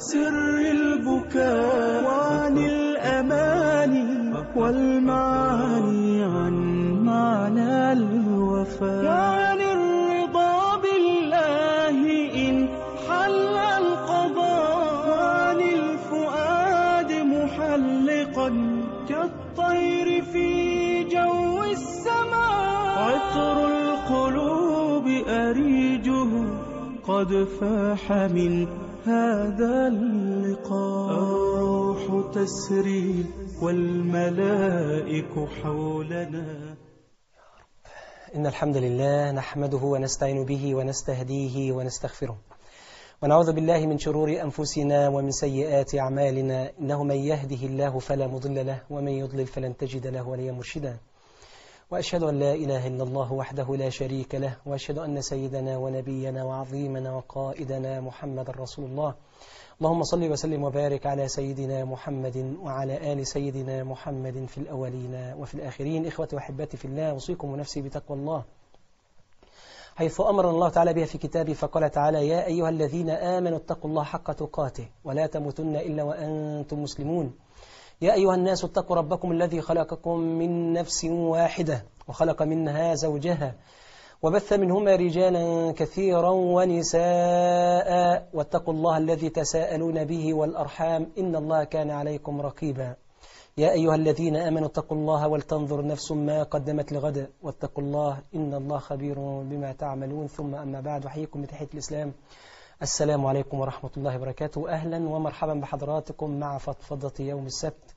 سر البكاء وعن الأماني والمعاني عن معنى الوفاء وعن الرضا بالله إن حل القضاء وعن الفؤاد محلقا كالطير في جو السماء عطر القلوب أريجه قد فاح من هذا اللقاء الروح تسري والملائك حولنا إن الحمد لله نحمده ونستعين به ونستهديه ونستغفره ونعوذ بالله من شرور أنفسنا ومن سيئات أعمالنا إنه من يهده الله فلا مضل له ومن يضلل فلن تجد له وليا مرشدا وأشهد أن لا إله إلا الله وحده لا شريك له وأشهد أن سيدنا ونبينا وعظيمنا وقائدنا محمد رسول الله اللهم صل وسلم وبارك على سيدنا محمد وعلى آل سيدنا محمد في الأولين وفي الآخرين إخوة وأحبتي في الله أوصيكم ونفسي بتقوى الله حيث أمر الله تعالى بها في كتابه فقال تعالى يا أيها الذين آمنوا اتقوا الله حق تقاته ولا تموتن إلا وأنتم مسلمون يا أيها الناس اتقوا ربكم الذي خلقكم من نفس واحدة وخلق منها زوجها وبث منهما رجالا كثيرا ونساء واتقوا الله الذي تساءلون به والأرحام إن الله كان عليكم رقيبا يا أيها الذين آمنوا اتقوا الله ولتنظر نفس ما قدمت لغد واتقوا الله إن الله خبير بما تعملون ثم أما بعد أحييكم بتحية الإسلام السلام عليكم ورحمة الله وبركاته أهلا ومرحبا بحضراتكم مع فضفضة يوم السبت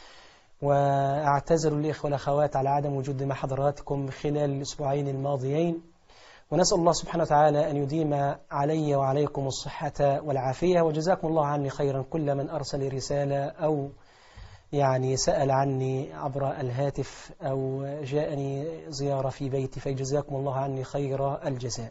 وأعتذر الإخوة والأخوات على عدم وجود مع حضراتكم خلال الأسبوعين الماضيين ونسأل الله سبحانه وتعالى أن يديم علي وعليكم الصحة والعافية وجزاكم الله عني خيرا كل من أرسل رسالة أو يعني سأل عني عبر الهاتف أو جاءني زيارة في بيتي فجزاكم الله عني خير الجزاء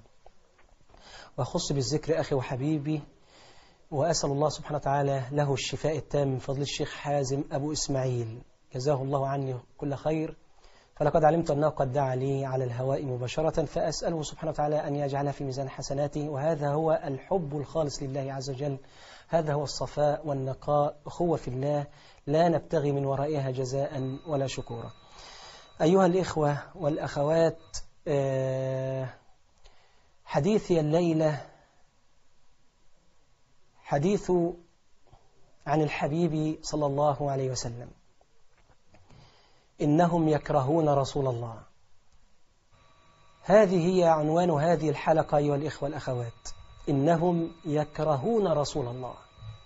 وأخص بالذكر أخي وحبيبي وأسأل الله سبحانه وتعالى له الشفاء التام من فضل الشيخ حازم أبو إسماعيل جزاه الله عني كل خير فلقد علمت أنه قد دعا لي على الهواء مباشرة فأسأله سبحانه وتعالى أن يجعلها في ميزان حسناتي وهذا هو الحب الخالص لله عز وجل هذا هو الصفاء والنقاء أخوة في الله لا نبتغي من ورائها جزاء ولا شكورا أيها الإخوة والأخوات حديثي الليلة حديث عن الحبيب صلى الله عليه وسلم إنهم يكرهون رسول الله هذه هي عنوان هذه الحلقة أيها الإخوة الأخوات إنهم يكرهون رسول الله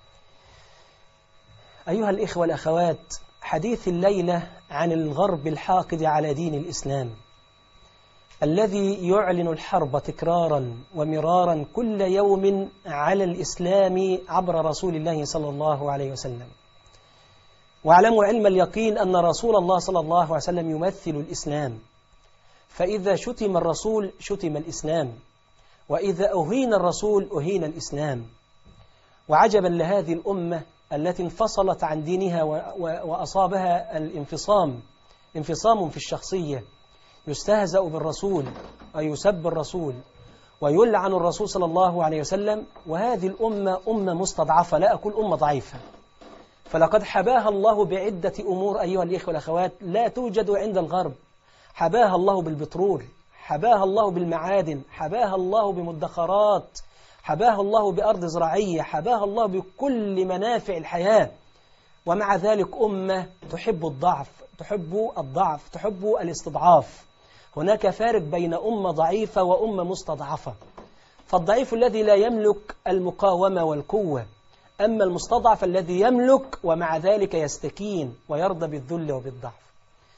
أيها الإخوة الأخوات حديث الليلة عن الغرب الحاقد على دين الإسلام الذي يعلن الحرب تكرارا ومرارا كل يوم على الإسلام عبر رسول الله صلى الله عليه وسلم واعلموا علم اليقين أن رسول الله صلى الله عليه وسلم يمثل الإسلام فإذا شتم الرسول شتم الإسلام وإذا أهين الرسول أهين الإسلام وعجبا لهذه الأمة التي انفصلت عن دينها وأصابها الانفصام انفصام في الشخصية يستهزأ بالرسول ويسب الرسول ويلعن الرسول صلى الله عليه وسلم وهذه الأمة أمة مستضعفة لا أقول أمة ضعيفة فلقد حباها الله بعدة أمور أيها الإخوة والأخوات لا توجد عند الغرب حباها الله بالبترول حباها الله بالمعادن حباها الله بمدخرات حباها الله بأرض زراعية حباها الله بكل منافع الحياة ومع ذلك أمة تحب الضعف تحب الضعف تحب الاستضعاف هناك فارق بين أمة ضعيفة وأمة مستضعفة فالضعيف الذي لا يملك المقاومة والقوة أما المستضعف الذي يملك ومع ذلك يستكين ويرضى بالذل وبالضعف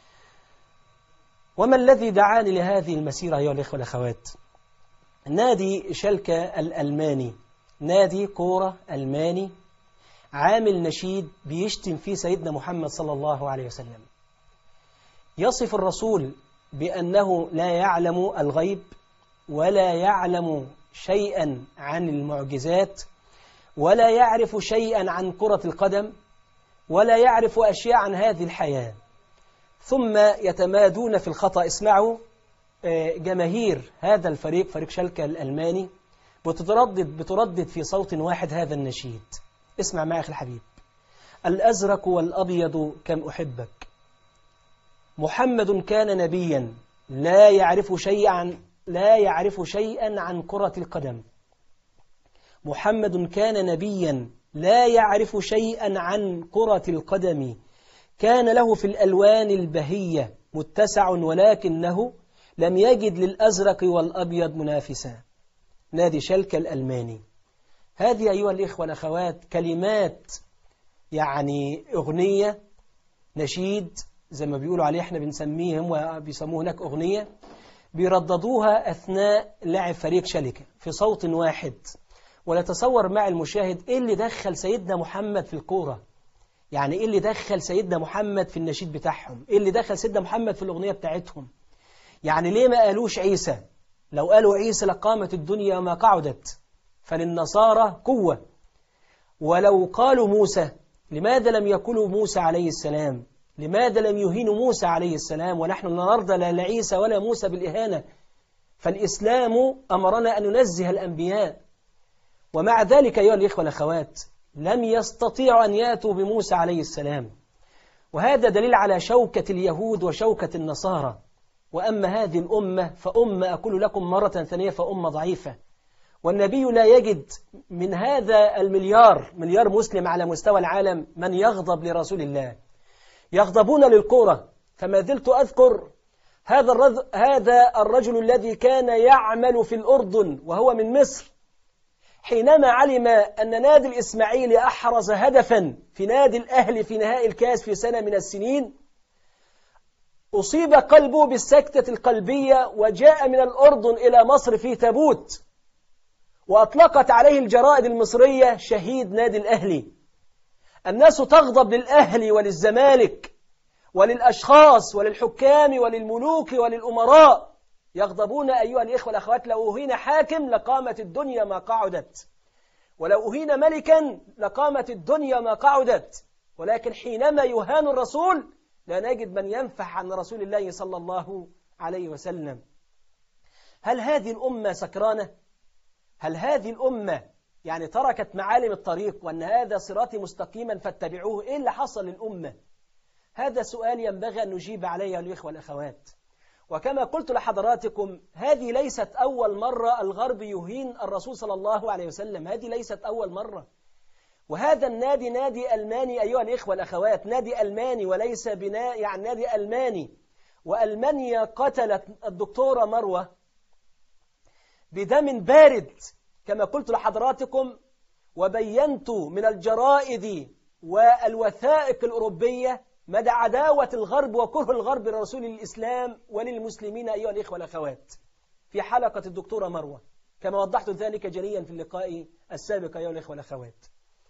وما الذي دعاني لهذه المسيرة أيها الإخوة والأخوات نادي شلكة الألماني نادي كورة ألماني عامل نشيد بيشتم فيه سيدنا محمد صلى الله عليه وسلم يصف الرسول بأنه لا يعلم الغيب ولا يعلم شيئا عن المعجزات ولا يعرف شيئا عن كرة القدم ولا يعرف أشياء عن هذه الحياة ثم يتمادون في الخطأ اسمعوا جماهير هذا الفريق فريق شلكة الألماني بتردد, بتردد في صوت واحد هذا النشيد اسمع معي أخي الحبيب الأزرق والأبيض كم أحبك محمد كان نبيا لا يعرف شيئا لا يعرف شيئا عن كرة القدم محمد كان نبيا لا يعرف شيئا عن كرة القدم كان له في الألوان البهية متسع ولكنه لم يجد للأزرق والأبيض منافسا نادي شلك الألماني هذه أيها الإخوة والأخوات كلمات يعني أغنية نشيد زي ما بيقولوا عليه احنا بنسميهم وبيسموه هناك أغنية بيرددوها أثناء لعب فريق شلكة في صوت واحد ولا تصور مع المشاهد إيه اللي دخل سيدنا محمد في الكورة يعني إيه اللي دخل سيدنا محمد في النشيد بتاعهم إيه اللي دخل سيدنا محمد في الأغنية بتاعتهم يعني ليه ما قالوش عيسى لو قالوا عيسى لقامت الدنيا ما قعدت فللنصارى قوة ولو قالوا موسى لماذا لم يقولوا موسى عليه السلام لماذا لم يهينوا موسى عليه السلام ونحن لا نرضى لا لعيسى ولا موسى بالإهانة فالإسلام أمرنا أن ننزه الأنبياء ومع ذلك أيها الإخوة والأخوات لم يستطيعوا أن يأتوا بموسى عليه السلام وهذا دليل على شوكة اليهود وشوكة النصارى وأما هذه الأمة فأمة أقول لكم مرة ثانية فأمة ضعيفة والنبي لا يجد من هذا المليار مليار مسلم على مستوى العالم من يغضب لرسول الله يغضبون للكورة فما زلت أذكر هذا الرجل, هذا الرجل الذي كان يعمل في الأردن وهو من مصر حينما علم أن نادي الإسماعيلي أحرز هدفا في نادي الأهلي في نهائي الكاس في سنة من السنين أصيب قلبه بالسكتة القلبية وجاء من الأردن إلى مصر في تابوت وأطلقت عليه الجرائد المصرية شهيد نادي الأهلي الناس تغضب للأهلي وللزمالك وللأشخاص وللحكام وللملوك وللأمراء يغضبون أيها الإخوة والأخوات لو أهين حاكم لقامت الدنيا ما قعدت ولو أهين ملكا لقامت الدنيا ما قعدت ولكن حينما يهان الرسول لا نجد من ينفح عن رسول الله صلى الله عليه وسلم هل هذه الأمة سكرانة؟ هل هذه الأمة يعني تركت معالم الطريق وأن هذا صراطي مستقيما فاتبعوه إيه اللي حصل للأمة؟ هذا سؤال ينبغي أن نجيب عليه الإخوة والأخوات وكما قلت لحضراتكم هذه ليست أول مرة الغرب يهين الرسول صلى الله عليه وسلم هذه ليست أول مرة وهذا النادي نادي ألماني أيها الإخوة والأخوات نادي ألماني وليس بناء يعني نادي ألماني وألمانيا قتلت الدكتورة مروة بدم بارد كما قلت لحضراتكم وبينت من الجرائد والوثائق الأوروبية مدى عداوة الغرب وكره الغرب لرسول الإسلام وللمسلمين أيها الإخوة والأخوات في حلقة الدكتورة مروة كما وضحت ذلك جليا في اللقاء السابق أيها الإخوة والأخوات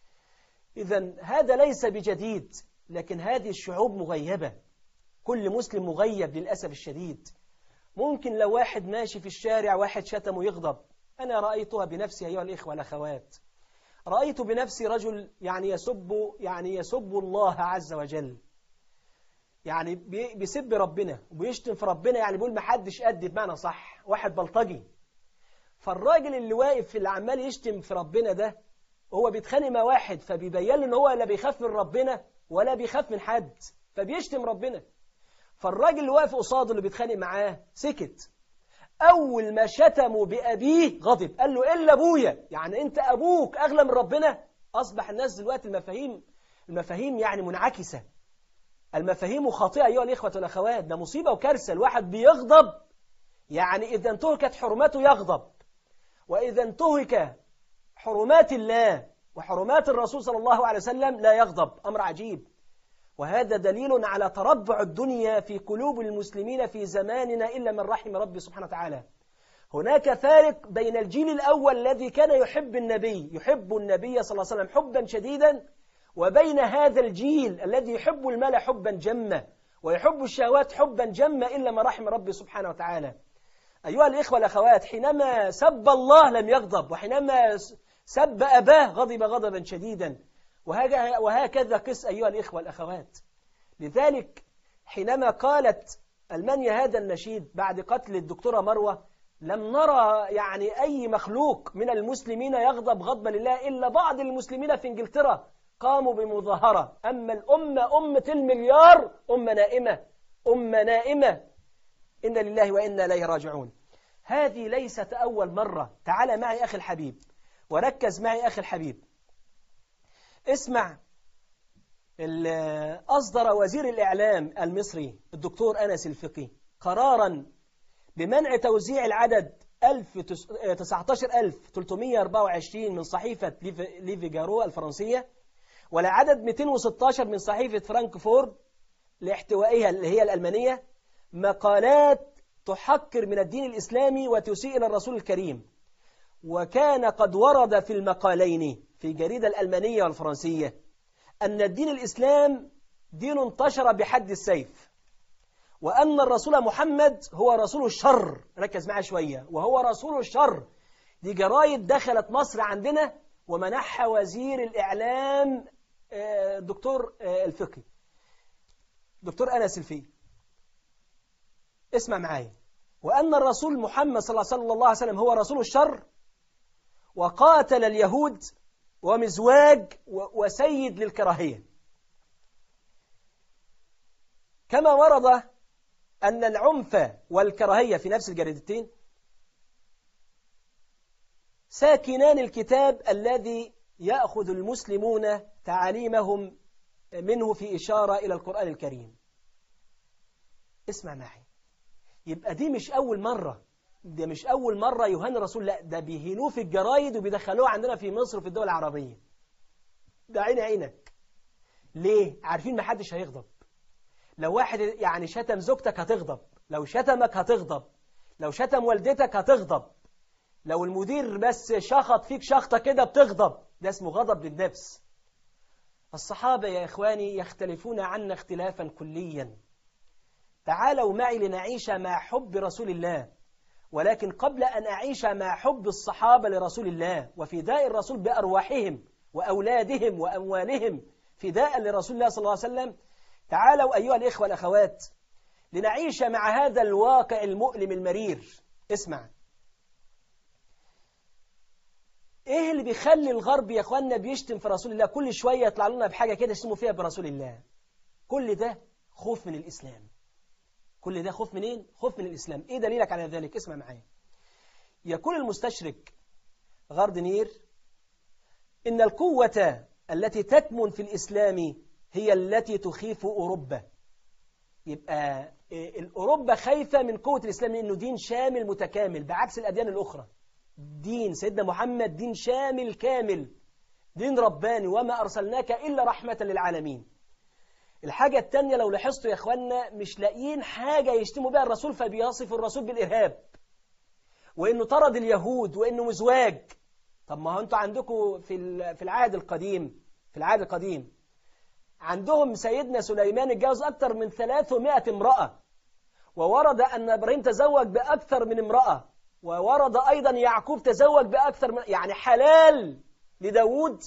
إذا هذا ليس بجديد لكن هذه الشعوب مغيبة كل مسلم مغيب للأسف الشديد ممكن لو واحد ماشي في الشارع واحد شتمه يغضب أنا رأيتها بنفسي أيها الإخوة والأخوات رأيت بنفسي رجل يعني يسب يعني يسب الله عز وجل يعني بيسب ربنا وبيشتم في ربنا يعني بيقول ما حدش قد بمعنى صح واحد بلطجي فالراجل اللي واقف في اللي عمال يشتم في ربنا ده هو بيتخانق مع واحد فبيبين له ان هو لا بيخاف من ربنا ولا بيخاف من حد فبيشتم ربنا فالراجل اللي واقف قصاده اللي بيتخانق معاه سكت اول ما شتموا بابيه غضب قال له الا ابويا يعني انت ابوك اغلى من ربنا اصبح الناس دلوقتي المفاهيم المفاهيم يعني منعكسه المفاهيم خاطئه ايها الاخوه والاخوات ده مصيبه وكارثه الواحد بيغضب يعني اذا انتهكت حرمته يغضب واذا انتهك حرمات الله وحرمات الرسول صلى الله عليه وسلم لا يغضب أمر عجيب وهذا دليل على تربع الدنيا في قلوب المسلمين في زماننا إلا من رحم ربي سبحانه وتعالى هناك فارق بين الجيل الأول الذي كان يحب النبي يحب النبي صلى الله عليه وسلم حبا شديدا وبين هذا الجيل الذي يحب المال حبا جما ويحب الشهوات حبا جما إلا ما رحم ربي سبحانه وتعالى أيها الإخوة الأخوات حينما سب الله لم يغضب وحينما سب أباه غضب غضبا شديدا وهكذا قس أيها الإخوة الأخوات لذلك حينما قالت ألمانيا هذا النشيد بعد قتل الدكتورة مروة لم نرى يعني أي مخلوق من المسلمين يغضب غضبا لله إلا بعض المسلمين في إنجلترا قاموا بمظاهرة أما الأمة أمة المليار أمة نائمة أمة نائمة إن لله وإنا إليه راجعون هذه ليست أول مرة تعال معي أخي الحبيب وركز معي أخي الحبيب اسمع ال- أصدر وزير الإعلام المصري الدكتور أنس الفقي قرارا بمنع توزيع العدد 19324 من صحيفة ليف- ليفيجارو الفرنسية والعدد 216 من صحيفة فرانكفورت لاحتوائها اللي هي الألمانية مقالات تحقر من الدين الإسلامي وتسيء إلى الرسول الكريم وكان قد ورد في المقالين في الجريدة الألمانية والفرنسية أن الدين الإسلام دين انتشر بحد السيف وأن الرسول محمد هو رسول الشر ركز معاه شوية وهو رسول الشر دي جرايد دخلت مصر عندنا ومنحها وزير الإعلام آه، دكتور آه، الفقي دكتور أنس الفقي اسمع معايا وأن الرسول محمد صلى الله عليه وسلم هو رسول الشر وقاتل اليهود ومزواج و- وسيد للكراهية كما ورد أن العنف والكراهية في نفس الجريدتين ساكنان الكتاب الذي يأخذ المسلمون تعاليمهم منه في إشارة إلى القرآن الكريم اسمع معي يبقى دي مش أول مرة ده مش أول مرة يهان الرسول لا ده بيهنوه في الجرايد وبيدخلوه عندنا في مصر وفي الدول العربية ده عين عينك ليه؟ عارفين محدش هيغضب لو واحد يعني شتم زوجتك هتغضب لو شتمك هتغضب لو شتم والدتك هتغضب لو المدير بس شخط فيك شخطة كده بتغضب ده اسمه غضب للنفس الصحابة يا إخواني يختلفون عنا اختلافا كليا تعالوا معي لنعيش مع حب رسول الله ولكن قبل أن أعيش مع حب الصحابة لرسول الله وفداء الرسول بأرواحهم وأولادهم وأموالهم فداء لرسول الله صلى الله عليه وسلم تعالوا أيها الإخوة والأخوات لنعيش مع هذا الواقع المؤلم المرير اسمع ايه اللي بيخلي الغرب يا اخواننا بيشتم في رسول الله كل شويه يطلع لنا بحاجه كده يشتموا فيها برسول الله كل ده خوف من الاسلام كل ده خوف منين خوف من الاسلام ايه دليلك على ذلك اسمع معايا يقول المستشرك غاردنير ان القوه التي تكمن في الاسلام هي التي تخيف اوروبا يبقى إيه، اوروبا خايفه من قوه الاسلام لانه دين شامل متكامل بعكس الاديان الاخرى دين سيدنا محمد دين شامل كامل دين رباني وما أرسلناك إلا رحمة للعالمين الحاجة التانية لو لاحظتوا يا أخوانا مش لاقيين حاجة يشتموا بها الرسول فبيصف الرسول بالإرهاب وإنه طرد اليهود وإنه مزواج طب ما هو أنتوا عندكم في ال- في العهد القديم في العهد القديم عندهم سيدنا سليمان اتجوز أكثر من 300 امرأة وورد أن إبراهيم تزوج بأكثر من امرأة وورد أيضا يعقوب تزوج بأكثر من يعني حلال لداود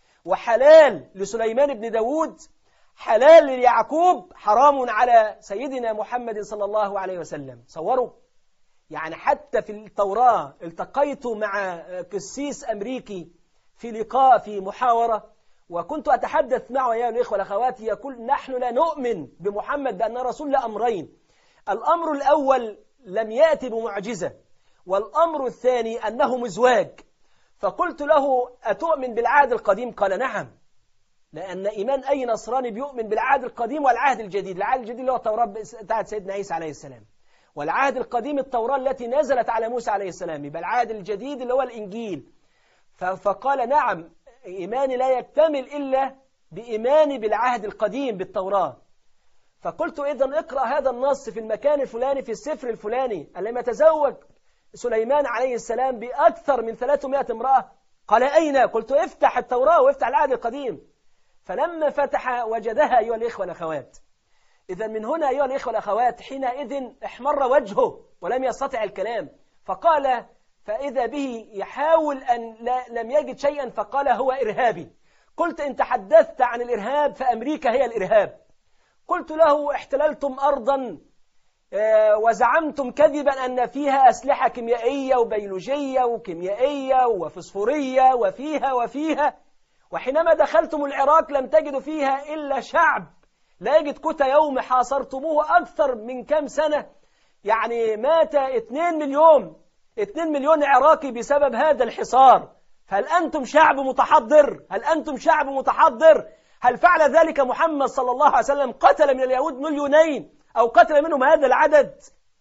وحلال لسليمان بن داود حلال ليعقوب حرام على سيدنا محمد صلى الله عليه وسلم صوروا يعني حتى في التوراة التقيت مع قسيس أمريكي في لقاء في محاورة وكنت أتحدث معه يا الإخوة والأخوات يقول نحن لا نؤمن بمحمد بأن رسول لأمرين الأمر الأول لم يأتي بمعجزة والأمر الثاني أنه مزواج فقلت له أتؤمن بالعهد القديم قال نعم لأن إيمان أي نصراني بيؤمن بالعهد القديم والعهد الجديد العهد الجديد اللي هو التوراة بتاعت سيدنا عيسى عليه السلام والعهد القديم التوراة التي نزلت على موسى عليه السلام يبقى العهد الجديد اللي هو الإنجيل ف- فقال نعم إيماني لا يكتمل إلا بإيماني بالعهد القديم بالتوراة فقلت إذا اقرأ هذا النص في المكان الفلاني في السفر الفلاني الذي تزوج سليمان عليه السلام بأكثر من 300 امرأة قال أين؟ قلت افتح التوراة وافتح العهد القديم فلما فتح وجدها أيها الإخوة والأخوات إذا من هنا أيها الإخوة والأخوات حينئذ احمر وجهه ولم يستطع الكلام فقال فإذا به يحاول أن لا لم يجد شيئا فقال هو إرهابي قلت إن تحدثت عن الإرهاب فأمريكا هي الإرهاب قلت له احتللتم أرضا آه، وزعمتم كذبا أن فيها أسلحة كيميائية وبيولوجية وكيميائية وفسفورية وفيها وفيها وحينما دخلتم العراق لم تجدوا فيها إلا شعب لا يجد كتى يوم حاصرتموه أكثر من كم سنة يعني مات 2 مليون 2 مليون عراقي بسبب هذا الحصار هل أنتم شعب متحضر هل أنتم شعب متحضر هل فعل ذلك محمد صلى الله عليه وسلم قتل من اليهود مليونين أو قتل منهم هذا العدد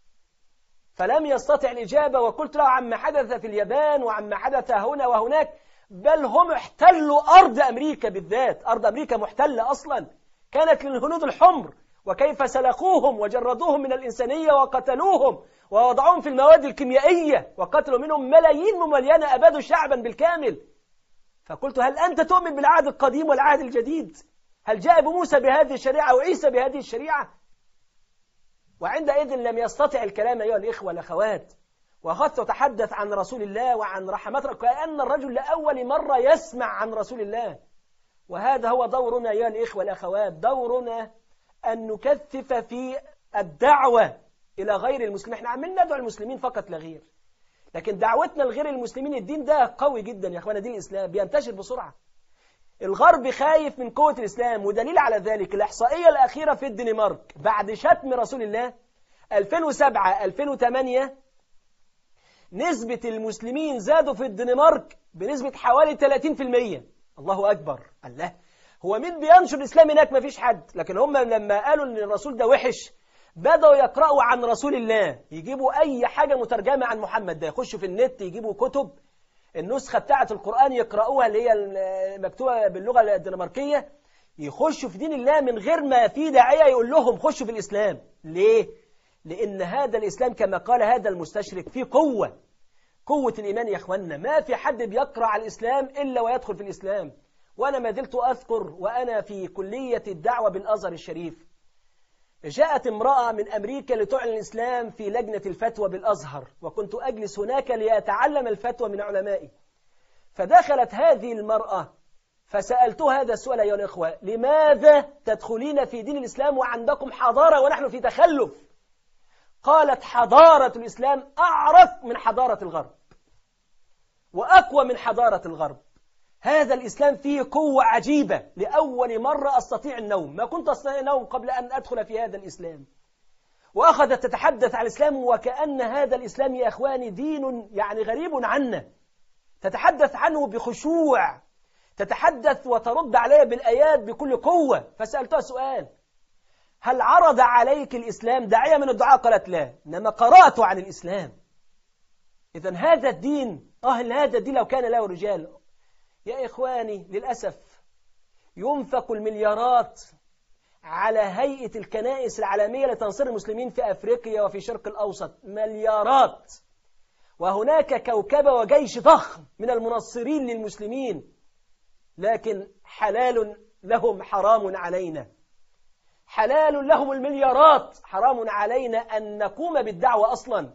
فلم يستطع الإجابة وقلت له عما حدث في اليابان وعما حدث هنا وهناك بل هم احتلوا أرض أمريكا بالذات أرض أمريكا محتلة أصلا كانت للهنود الحمر وكيف سلخوهم وجردوهم من الإنسانية وقتلوهم ووضعوهم في المواد الكيميائية وقتلوا منهم ملايين مملينة أبادوا شعبا بالكامل فقلت هل أنت تؤمن بالعهد القديم والعهد الجديد هل جاء بموسى بهذه الشريعة أو عيسى بهذه الشريعة وعندئذ لم يستطع الكلام أيها الإخوة والأخوات وأخذت أتحدث عن رسول الله وعن رحمات كأن الرجل لأول مرة يسمع عن رسول الله وهذا هو دورنا أيها الإخوة والأخوات دورنا أن نكثف في الدعوة إلى غير المسلمين احنا عمالين ندعو المسلمين فقط لا غير لكن دعوتنا لغير المسلمين الدين ده قوي جدا يا اخوانا دين الإسلام بينتشر بسرعة الغرب خايف من قوة الإسلام ودليل على ذلك الإحصائية الأخيرة في الدنمارك بعد شتم رسول الله 2007-2008 نسبة المسلمين زادوا في الدنمارك بنسبة حوالي 30% الله أكبر الله هو مين بينشر الإسلام هناك مفيش حد لكن هم لما قالوا إن الرسول ده وحش بدأوا يقرأوا عن رسول الله يجيبوا أي حاجة مترجمة عن محمد ده يخشوا في النت يجيبوا كتب النسخة بتاعة القرآن يقرأوها اللي هي مكتوبة باللغة الدنماركية يخشوا في دين الله من غير ما في داعية يقول لهم خشوا في الإسلام ليه؟ لأن هذا الإسلام كما قال هذا المستشرك فيه قوة قوة الإيمان يا أخوانا ما في حد بيقرأ على الإسلام إلا ويدخل في الإسلام وأنا ما زلت أذكر وأنا في كلية الدعوة بالأزهر الشريف جاءت امرأة من أمريكا لتعلن الإسلام في لجنة الفتوى بالأزهر وكنت أجلس هناك لأتعلم الفتوى من علمائي فدخلت هذه المرأة فسألتها هذا السؤال أيها الإخوة لماذا تدخلين في دين الإسلام وعندكم حضارة ونحن في تخلف قالت حضارة الإسلام أعرف من حضارة الغرب وأقوى من حضارة الغرب هذا الإسلام فيه قوة عجيبة لأول مرة أستطيع النوم ما كنت أستطيع النوم قبل أن أدخل في هذا الإسلام وأخذت تتحدث عن الإسلام وكأن هذا الإسلام يا أخواني دين يعني غريب عنا تتحدث عنه بخشوع تتحدث وترد عليه بالآيات بكل قوة فسألتها سؤال هل عرض عليك الإسلام داعية من الدعاء قالت لا إنما قرأت عن الإسلام إذا هذا الدين آه هذا الدين لو كان له رجال يا إخواني للأسف ينفق المليارات على هيئة الكنائس العالمية لتنصير المسلمين في أفريقيا وفي شرق الأوسط مليارات وهناك كوكبة وجيش ضخم من المنصرين للمسلمين لكن حلال لهم حرام علينا حلال لهم المليارات حرام علينا أن نقوم بالدعوة أصلا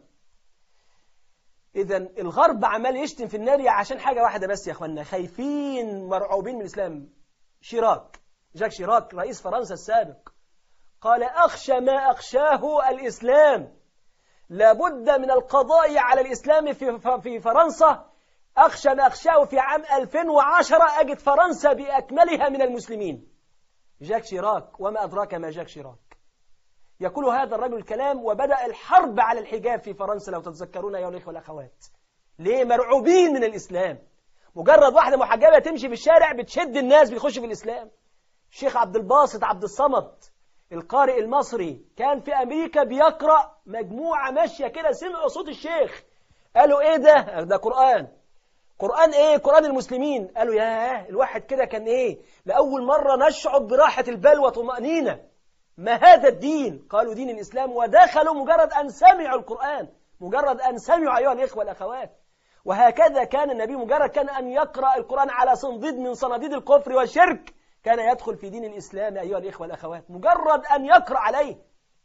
إذا الغرب عمال يشتم في النار عشان حاجة واحدة بس يا أخوانا خايفين مرعوبين من الإسلام شيراك جاك شيراك رئيس فرنسا السابق قال أخشى ما أخشاه الإسلام لابد من القضاء على الإسلام في في فرنسا أخشى ما أخشاه في عام 2010 أجد فرنسا بأكملها من المسلمين جاك شيراك وما أدراك ما جاك شيراك يقول هذا الرجل الكلام وبدأ الحرب على الحجاب في فرنسا لو تتذكرون يا الإخوة والأخوات ليه مرعوبين من الإسلام مجرد واحدة محجبة تمشي في الشارع بتشد الناس بيخش في الإسلام الشيخ عبد الباسط عبد الصمد القارئ المصري كان في أمريكا بيقرأ مجموعة ماشية كده سمعوا صوت الشيخ قالوا إيه ده ده قرآن قرآن إيه قرآن المسلمين قالوا ياه الواحد كده كان إيه لأول مرة نشعر براحة البال وطمأنينة ما هذا الدين قالوا دين الإسلام ودخلوا مجرد أن سمعوا القرآن مجرد أن سمعوا أيها الإخوة والأخوات وهكذا كان النبي مجرد كان أن يقرأ القرآن على صنديد من صناديد الكفر والشرك كان يدخل في دين الإسلام أيها الإخوة والأخوات مجرد أن يقرأ عليه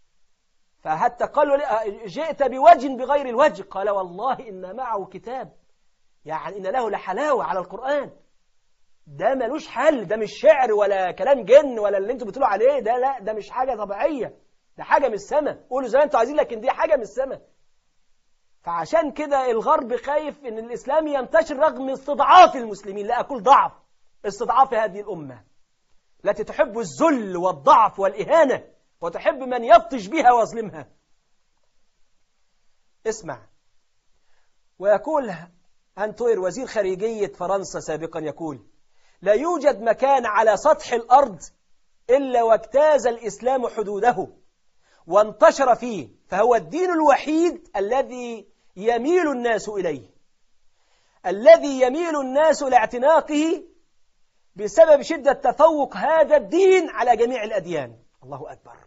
فحتى قالوا جئت بوجه بغير الوجه قال والله إن معه كتاب يعني إن له لحلاوة على القرآن ده ملوش حل ده مش شعر ولا كلام جن ولا اللي انتوا بتقولوا عليه ده لا ده مش حاجة طبيعية ده حاجة من السماء قولوا زي ما انتوا عايزين لكن دي حاجة من السماء فعشان كده الغرب خايف ان الاسلام ينتشر رغم استضعاف المسلمين لا اقول ضعف استضعاف هذه الامه التي تحب الذل والضعف والاهانه وتحب من يبطش بها ويظلمها اسمع ويقول أنتوير وزير خارجية فرنسا سابقا يقول لا يوجد مكان على سطح الأرض إلا واجتاز الإسلام حدوده وانتشر فيه فهو الدين الوحيد الذي يميل الناس إليه الذي يميل الناس لاعتناقه بسبب شدة تفوق هذا الدين على جميع الأديان الله أكبر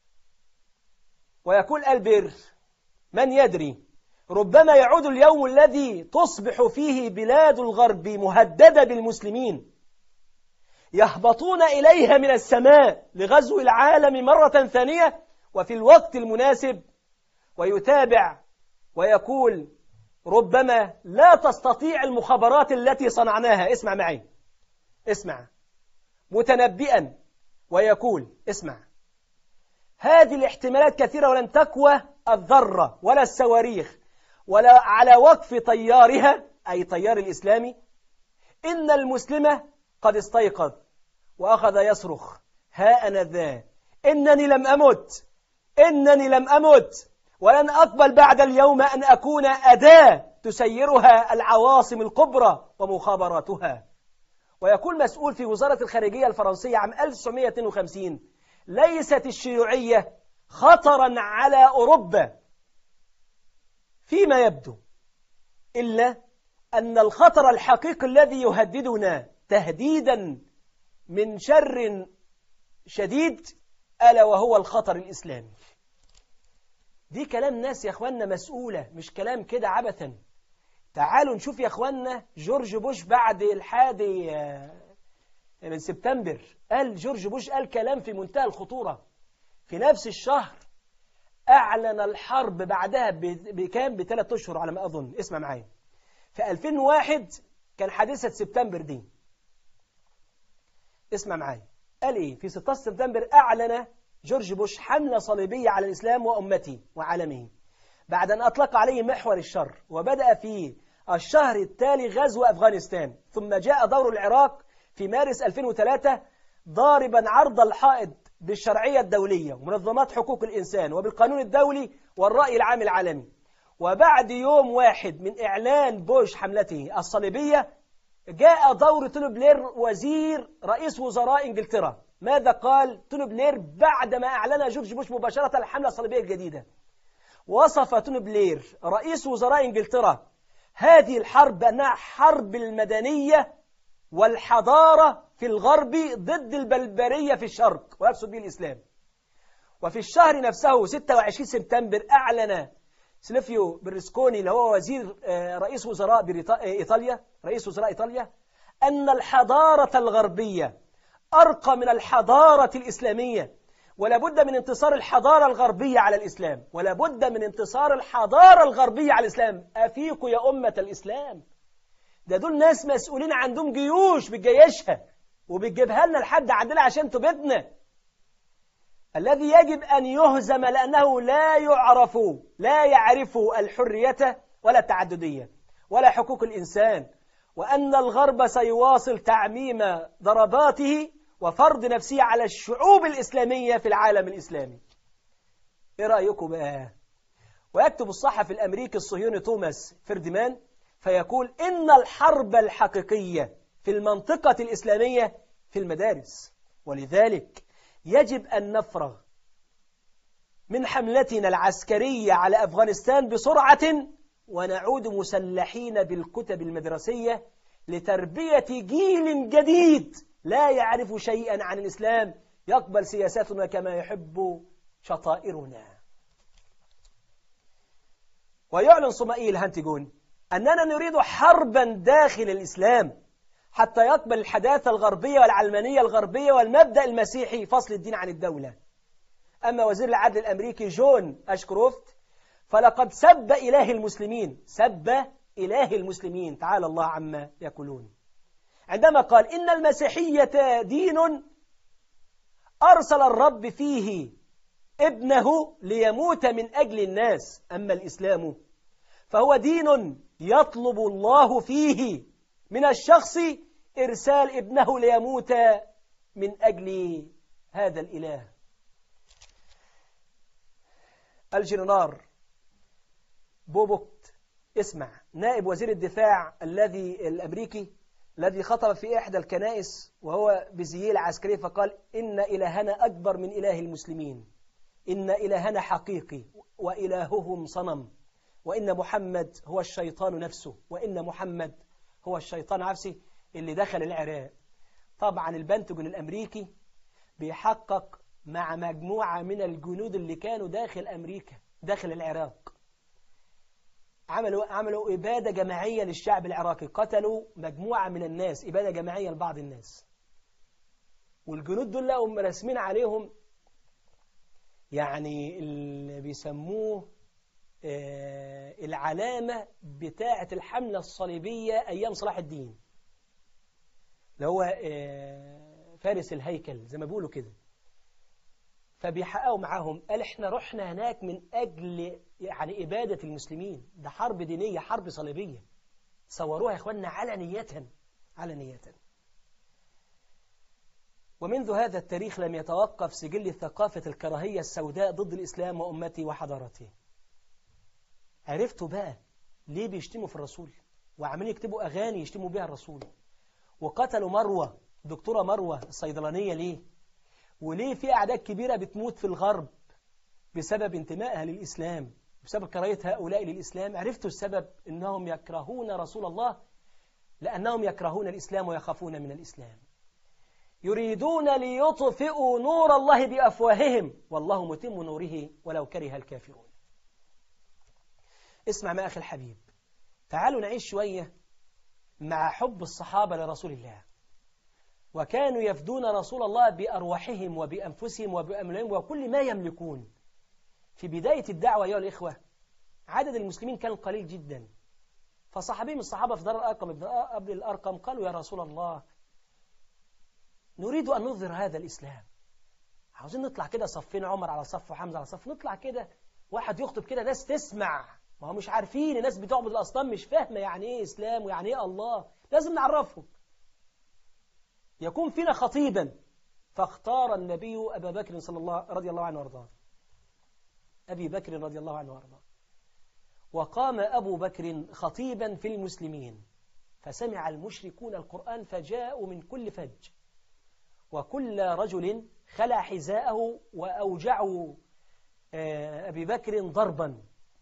ويقول ألبير من يدري ربما يعود اليوم الذي تصبح فيه بلاد الغرب مهددة بالمسلمين يهبطون إليها من السماء لغزو العالم مرة ثانية وفي الوقت المناسب ويتابع ويقول ربما لا تستطيع المخابرات التي صنعناها اسمع معي اسمع متنبئا ويقول اسمع هذه الاحتمالات كثيرة ولن تقوى الذرة ولا الصواريخ ولا على وقف طيارها أي طيار الإسلامي إن المسلمة قد استيقظ وأخذ يصرخ ها أنا ذا إنني لم أمت إنني لم أمت ولن أقبل بعد اليوم أن أكون أداة تسيرها العواصم الكبرى ومخابراتها ويقول مسؤول في وزارة الخارجية الفرنسية عام 1952 ليست الشيوعية خطرا على أوروبا فيما يبدو إلا أن الخطر الحقيقي الذي يهددنا تهديدا من شر شديد ألا وهو الخطر الإسلامي دي كلام ناس يا أخوانا مسؤولة مش كلام كده عبثا تعالوا نشوف يا أخوانا جورج بوش بعد الحادي من سبتمبر قال جورج بوش قال كلام في منتهى الخطورة في نفس الشهر أعلن الحرب بعدها بكام بثلاث أشهر على ما أظن اسمع معايا في 2001 كان حادثة سبتمبر دي اسمع معايا قال إيه في 16 سبتمبر أعلن جورج بوش حملة صليبية على الإسلام وأمته وعالمه بعد أن أطلق عليه محور الشر وبدأ في الشهر التالي غزو أفغانستان ثم جاء دور العراق في مارس 2003 ضاربا عرض الحائط بالشرعية الدولية ومنظمات حقوق الإنسان وبالقانون الدولي والرأي العام العالمي وبعد يوم واحد من إعلان بوش حملته الصليبية جاء دور توني بلير وزير رئيس وزراء إنجلترا ماذا قال توني بلير بعدما أعلن جورج بوش مباشرة الحملة الصليبية الجديدة وصف توني بلير رئيس وزراء إنجلترا هذه الحرب بأنها حرب المدنية والحضارة في الغرب ضد البلبرية في الشرق ويقصد به الإسلام وفي الشهر نفسه 26 سبتمبر أعلن سليفيو برسكوني اللي هو وزير رئيس وزراء إيطاليا رئيس وزراء إيطاليا أن الحضارة الغربية أرقى من الحضارة الإسلامية ولا بد من انتصار الحضارة الغربية على الإسلام ولا بد من انتصار الحضارة الغربية على الإسلام أفيقوا يا أمة الإسلام ده دول ناس مسؤولين عندهم جيوش بتجيشها وبتجيبها لنا لحد عندنا عشان تبيدنا الذي يجب أن يهزم لأنه لا يعرف لا يعرف الحرية ولا التعددية ولا حقوق الإنسان وأن الغرب سيواصل تعميم ضرباته وفرض نفسه على الشعوب الإسلامية في العالم الإسلامي إيه رأيكم بقى؟ ويكتب الصحفي الأمريكي الصهيوني توماس فردمان فيقول إن الحرب الحقيقية في المنطقة الإسلامية في المدارس ولذلك يجب أن نفرغ من حملتنا العسكرية على أفغانستان بسرعة ونعود مسلحين بالكتب المدرسية لتربية جيل جديد لا يعرف شيئا عن الإسلام يقبل سياساتنا كما يحب شطائرنا ويعلن صمائيل هانتيجون أننا نريد حربا داخل الإسلام حتى يقبل الحداثة الغربية والعلمانية الغربية والمبدأ المسيحي فصل الدين عن الدولة أما وزير العدل الأمريكي جون أشكروفت فلقد سب إله المسلمين سب إله المسلمين تعالى الله عما يقولون عندما قال إن المسيحية دين أرسل الرب فيه ابنه ليموت من أجل الناس أما الإسلام فهو دين يطلب الله فيه من الشخص إرسال ابنه ليموت من أجل هذا الإله الجنرال بوبوكت اسمع نائب وزير الدفاع الذي الأمريكي الذي خطب في إحدى الكنائس وهو بزييل عسكري فقال إن إلهنا أكبر من إله المسلمين إن إلهنا حقيقي وإلههم صنم وإن محمد هو الشيطان نفسه وإن محمد هو الشيطان نفسه اللي دخل العراق طبعا البنتجون الأمريكي بيحقق مع مجموعة من الجنود اللي كانوا داخل أمريكا داخل العراق عملوا عملوا إبادة جماعية للشعب العراقي قتلوا مجموعة من الناس إبادة جماعية لبعض الناس والجنود دول لقوا راسمين عليهم يعني اللي بيسموه آه العلامة بتاعة الحملة الصليبية أيام صلاح الدين اللي هو آه فارس الهيكل زي ما بيقولوا كده فبيحققوا معاهم قال احنا رحنا هناك من أجل يعني إبادة المسلمين ده حرب دينية حرب صليبية صوروها يا إخواننا علنية علنية ومنذ هذا التاريخ لم يتوقف سجل ثقافة الكراهية السوداء ضد الإسلام وأمته وحضارته عرفتوا بقى ليه بيشتموا في الرسول وعمالين يكتبوا أغاني يشتموا بها الرسول وقتلوا مروة دكتورة مروة الصيدلانية ليه وليه في أعداد كبيرة بتموت في الغرب بسبب انتمائها للإسلام بسبب كراهية هؤلاء للإسلام عرفتوا السبب أنهم يكرهون رسول الله لأنهم يكرهون الإسلام ويخافون من الإسلام يريدون ليطفئوا نور الله بأفواههم والله متم نوره ولو كره الكافرون اسمع ما أخي الحبيب تعالوا نعيش شوية مع حب الصحابة لرسول الله وكانوا يفدون رسول الله بأرواحهم وبأنفسهم وبأموالهم وكل ما يملكون في بداية الدعوة أيها الإخوة عدد المسلمين كان قليل جدا فصحابي من الصحابة في دار الأرقم ابن أبل الأرقم قالوا يا رسول الله نريد أن نظهر هذا الإسلام عاوزين نطلع كده صفين عمر على صف وحمزة على صف نطلع كده واحد يخطب كده ناس تسمع ما هو مش عارفين الناس بتعبد الأصنام مش فاهمة يعني إيه إسلام ويعني إيه الله لازم نعرفهم يكون فينا خطيبا فاختار النبي أبا بكر صلى الله رضي الله عنه وارضاه أبي بكر رضي الله عنه وارضاه وقام أبو بكر خطيبا في المسلمين فسمع المشركون القرآن فجاءوا من كل فج وكل رجل خلع حذاءه وأوجعوا أبي بكر ضربا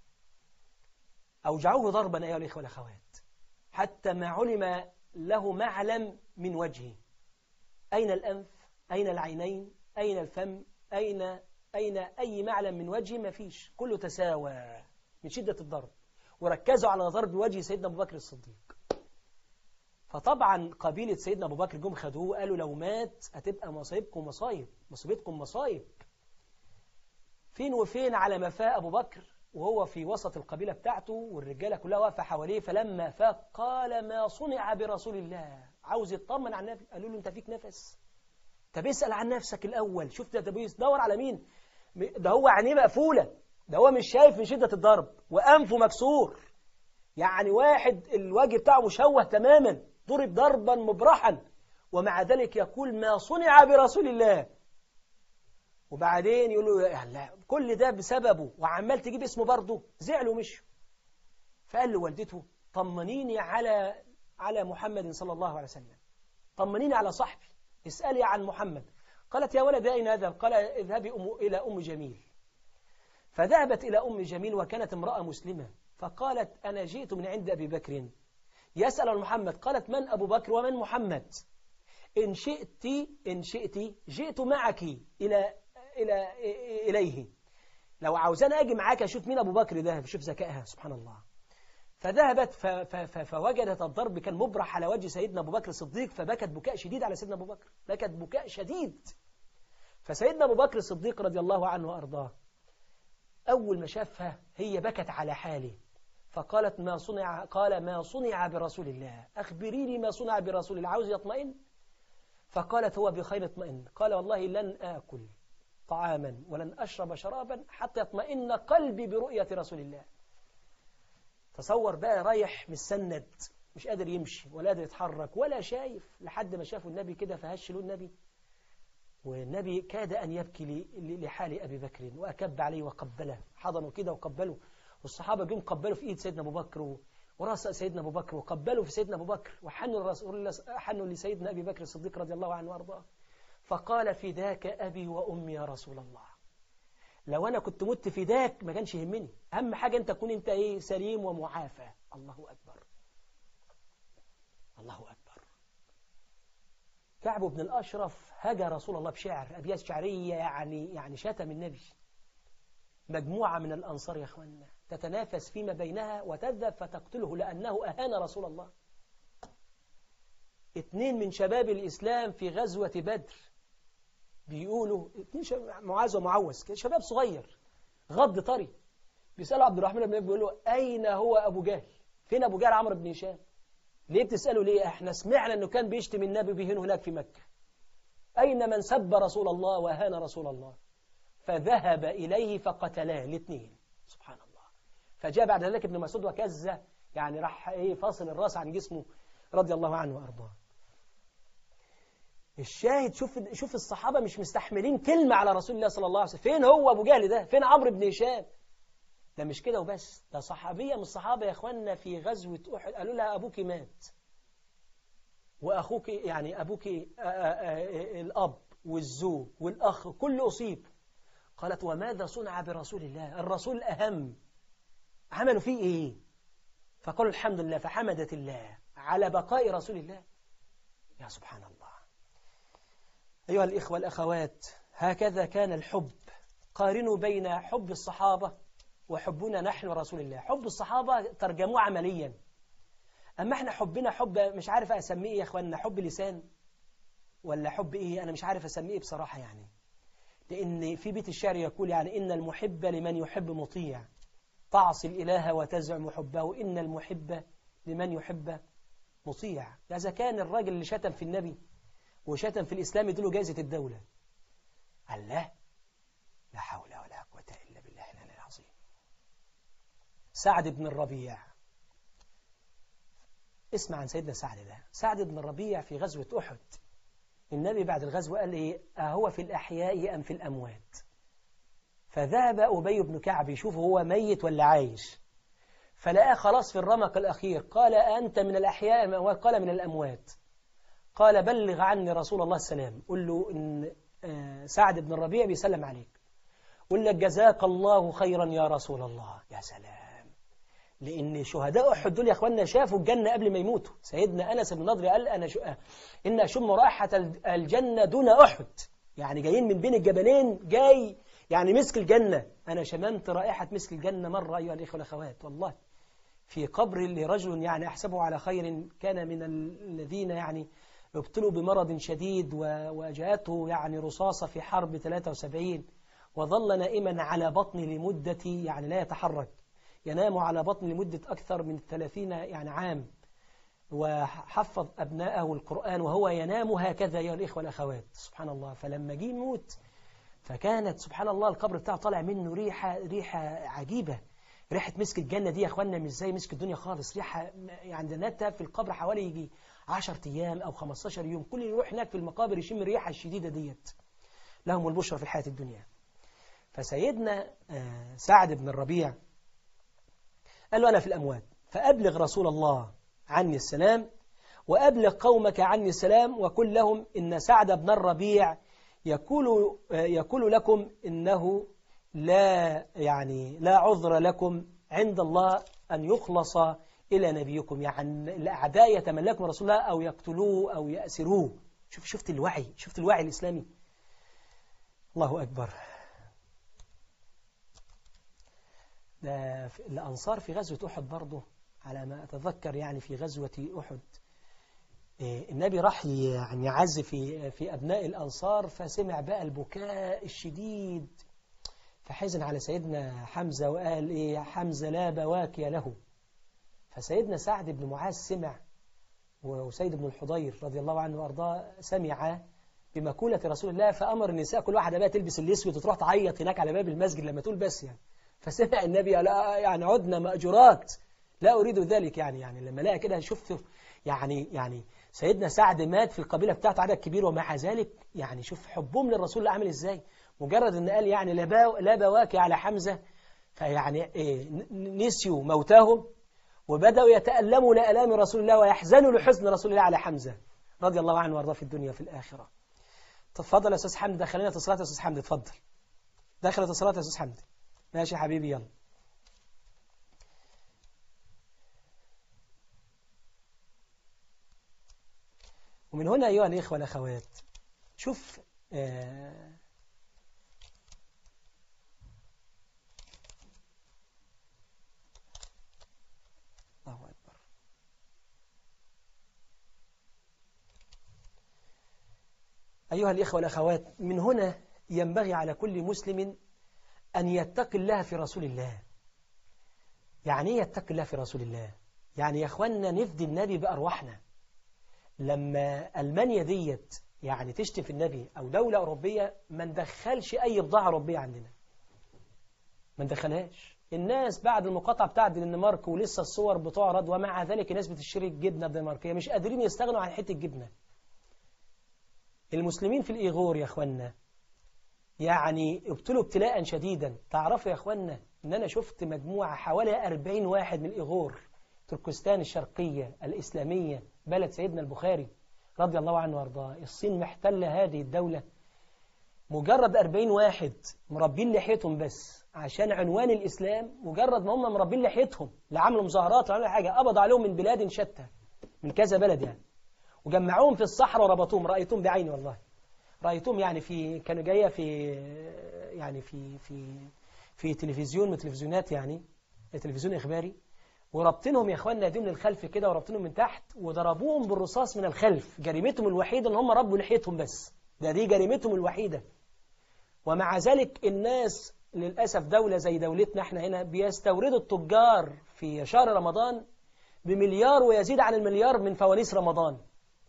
أوجعوه ضربا أيها الإخوة والأخوات حتى ما علم له معلم من وجهه أين الأنف أين العينين أين الفم أين أين أي معلم من وجهه ما فيش كله تساوى من شدة الضرب وركزوا على ضرب وجه سيدنا أبو بكر الصديق فطبعا قبيلة سيدنا أبو بكر جم خدوه قالوا لو مات هتبقى مصايبكم مصايب مصيبتكم مصايب فين وفين على ما فاء أبو بكر وهو في وسط القبيلة بتاعته والرجالة كلها واقفة حواليه فلما فاق قال ما صنع برسول الله عاوز يطمن عن نفسه قالوا له انت فيك نفس طب اسأل عن نفسك الأول شفت ده بيدور على مين ده هو عينيه مقفولة ده هو مش شايف من شدة الضرب وأنفه مكسور يعني واحد الوجه بتاعه مشوه تماما ضرب ضربا مبرحا ومع ذلك يقول ما صنع برسول الله وبعدين يقولوا لا كل ده بسببه وعمال تجيب اسمه برضه زعلوا مشوا فقال له والدته طمنيني على على محمد صلى الله عليه وسلم طمنيني على صاحبي اسألي عن محمد قالت يا ولد أين هذا قال اذهبي أم إلى أم جميل فذهبت إلى أم جميل وكانت امرأة مسلمة فقالت أنا جئت من عند أبي بكر يسأل عن محمد قالت من أبو بكر ومن محمد إن شئت إن شئت جئت معك إلى إلى إليه لو عاوزان أجي معاك أشوف مين أبو بكر ده شوف ذكائها سبحان الله فذهبت فوجدت الضرب كان مبرح على وجه سيدنا أبو بكر الصديق فبكت بكاء شديد على سيدنا أبو بكر بكت بكاء شديد فسيدنا أبو بكر الصديق رضي الله عنه وأرضاه أول ما شافها هي بكت على حاله فقالت ما صنع قال ما صنع برسول الله أخبريني ما صنع برسول الله عاوز يطمئن فقالت هو بخير اطمئن قال والله لن آكل طعاما ولن أشرب شرابا حتى يطمئن قلبي برؤية رسول الله تصور بقى رايح مستند مش قادر يمشي ولا قادر يتحرك ولا شايف لحد ما شافوا النبي كده فهش له النبي والنبي كاد أن يبكي ل- لحال أبي بكر وأكب عليه وقبله حضنه كده وقبله والصحابة جم قبلوا في إيد سيدنا أبو بكر و- وراس سيدنا أبو بكر وقبلوا في سيدنا أبو بكر وحنوا الرسول الله حنوا لسيدنا أبي بكر الصديق رضي الله عنه وأرضاه فقال فداك أبي وأمي يا رسول الله لو أنا كنت مت فداك ما كانش يهمني أهم حاجة أنت تكون أنت إيه سليم ومعافى الله أكبر الله أكبر كعب بن الأشرف هجى رسول الله بشعر أبيات شعرية يعني يعني شتم النبي مجموعة من الأنصار يا أخوانا تتنافس فيما بينها وتذهب فتقتله لأنه أهان رسول الله اتنين من شباب الإسلام في غزوة بدر بيقولوا اتنين شباب معاذ ومعوذ كده شباب صغير غض طري بيسألوا عبد الرحمن بن أبي بيقول له أين هو أبو جهل فين أبو جهل عمرو بن هشام ليه بتسألوا ليه احنا سمعنا أنه كان بيشتم النبي بيهين هناك في مكة أين من سب رسول الله وهان رسول الله فذهب إليه فقتلاه الاثنين سبحان الله فجاء بعد ذلك ابن مسعود وكز يعني راح ايه فاصل الراس عن جسمه رضي الله عنه وارضاه الشاهد شوف شوف الصحابه مش مستحملين كلمه على رسول الله صلى الله عليه وسلم فين هو ابو جهل ده فين عمرو بن هشام ده مش كده وبس ده صحابيه من الصحابه يا اخواننا في غزوه احد قالوا لها ابوك مات واخوك يعني ابوك آآ آآ الاب والزوج والاخ كل اصيب قالت وماذا صنع برسول الله الرسول أهم عملوا فيه إيه فقالوا الحمد لله فحمدت الله على بقاء رسول الله يا سبحان الله أيها الإخوة الأخوات هكذا كان الحب قارنوا بين حب الصحابة وحبنا نحن رسول الله حب الصحابة ترجموه عمليا أما احنا حبنا حب مش عارف أسميه إيه يا أخواننا حب لسان ولا حب إيه أنا مش عارف أسميه بصراحة يعني لأن في بيت الشعر يقول يعني إن المحب لمن يحب مطيع تعصي الإله وتزعم حبه إن المحب لمن يحب مطيع إذا كان الراجل اللي شتم في النبي وشتم في الإسلام يديله جائزة الدولة الله لا حول ولا قوة إلا بالله العلي العظيم سعد بن الربيع اسمع عن سيدنا سعد ده سعد بن الربيع في غزوة أحد النبي بعد الغزوة قال إيه أهو في الأحياء أم في الأموات فذهب أبي بن كعب يشوف هو ميت ولا عايش فلقاه خلاص في الرمق الأخير قال أنت من الأحياء أم الأموات قال من الأموات قال بلغ عني رسول الله السلام قل له إن سعد بن الربيع بيسلم عليك قل لك جزاك الله خيرا يا رسول الله يا سلام لأن شهداء أحد دول يا أخواننا شافوا الجنة قبل ما يموتوا سيدنا أنس بن نضر قال أنا شو... إن أشم رائحة الجنة دون أحد يعني جايين من بين الجبلين جاي يعني مسك الجنة أنا شممت رائحة مسك الجنة مرة أيها الإخوة والأخوات والله في قبر لرجل يعني أحسبه على خير كان من الذين يعني ابتلوا بمرض شديد وجاءته يعني رصاصة في حرب 73 وظل نائما على بطن لمدة يعني لا يتحرك ينام على بطن لمدة أكثر من 30 يعني عام وحفظ أبناءه القرآن وهو ينام هكذا يا الإخوة والأخوات سبحان الله فلما جه يموت فكانت سبحان الله القبر بتاعه طالع منه ريحة ريحة عجيبة ريحة مسك الجنة دي يا أخوانا مش زي مسك الدنيا خالص ريحة يعني نتها في القبر حوالي يجي 10 أيام أو 15 يوم كل يروح هناك في المقابر يشم الريحة الشديدة ديت لهم البشرى في الحياة الدنيا فسيدنا سعد بن الربيع قال له أنا في الأموات فأبلغ رسول الله عني السلام وأبلغ قومك عني السلام وقل لهم إن سعد بن الربيع يقول, يقول لكم إنه لا يعني لا عذر لكم عند الله أن يخلص إلى نبيكم يعني الأعداء يتملكم رسول الله أو يقتلوه أو يأسروه شوف شفت الوعي شفت الوعي الإسلامي الله أكبر ده الأنصار في غزوة أحد برضه على ما أتذكر يعني في غزوة أحد النبي راح يعني يعز في في أبناء الأنصار فسمع بقى البكاء الشديد فحزن على سيدنا حمزة وقال إيه حمزة لا بواكي له فسيدنا سعد بن معاذ سمع وسيد بن الحضير رضي الله عنه وأرضاه سمع بمقولة رسول الله فأمر النساء كل واحدة بقى تلبس الأسود وتروح تعيط هناك على باب المسجد لما تقول بس يعني فسمع النبي لا يعني عدنا مأجورات لا أريد ذلك يعني يعني لما لقى كده شفت يعني يعني سيدنا سعد مات في القبيلة بتاعته عدد كبير ومع ذلك يعني شوف حبهم للرسول اللي عامل ازاي مجرد ان قال يعني لا با- لا بواكي على حمزة فيعني إيه ن- نسيوا موتاهم وبدأوا يتألموا لألام رسول الله ويحزنوا لحزن رسول الله على حمزة رضي الله عنه وارضاه في الدنيا وفي الآخرة تفضل يا أستاذ حمد دخلنا اتصالات يا أستاذ حمد اتفضل دخل اتصالات يا أستاذ حمد ماشي يا حبيبي يلا ومن هنا أيها الإخوة والأخوات شوف آه الله أكبر أيها الإخوة والأخوات من هنا ينبغي على كل مسلم أن يتقي الله في رسول الله يعني ايه يتقي الله في رسول الله يعني يا أخوانا نفدي النبي بأرواحنا لما ألمانيا ديت يعني تشتم في النبي أو دولة أوروبية ما ندخلش أي بضاعة أوروبية عندنا ما ندخلهاش الناس بعد المقاطعة بتاعت الدنمارك ولسه الصور بتعرض ومع ذلك الناس بتشتري الجبنة الدنماركية مش قادرين يستغنوا عن حتة جبنة المسلمين في الإيغور يا أخوانا يعني ابتلوا ابتلاء شديدا تعرفوا يا أخوانا إن أنا شفت مجموعة حوالي 40 واحد من الإيغور تركستان الشرقية الإسلامية بلد سيدنا البخاري رضي الله عنه وارضاه الصين محتلة هذه الدولة مجرد 40 واحد مربين لحيتهم بس عشان عنوان الإسلام مجرد ما هم مربين لحيتهم لا عملوا مظاهرات ولا عملوا حاجة قبض عليهم من بلاد شتى من كذا بلد يعني وجمعوهم في الصحراء وربطوهم رأيتهم بعيني والله رأيتهم يعني في كانوا جاية في يعني في في في تلفزيون من تلفزيونات يعني تلفزيون إخباري وربطينهم يا اخواننا ايديهم للخلف كده وربطينهم من تحت وضربوهم بالرصاص من الخلف جريمتهم الوحيدة ان هم ربوا لحيتهم بس ده دي جريمتهم الوحيدة ومع ذلك الناس للأسف دولة زي دولتنا احنا هنا بيستوردوا التجار في شهر رمضان بمليار ويزيد عن المليار من فوانيس رمضان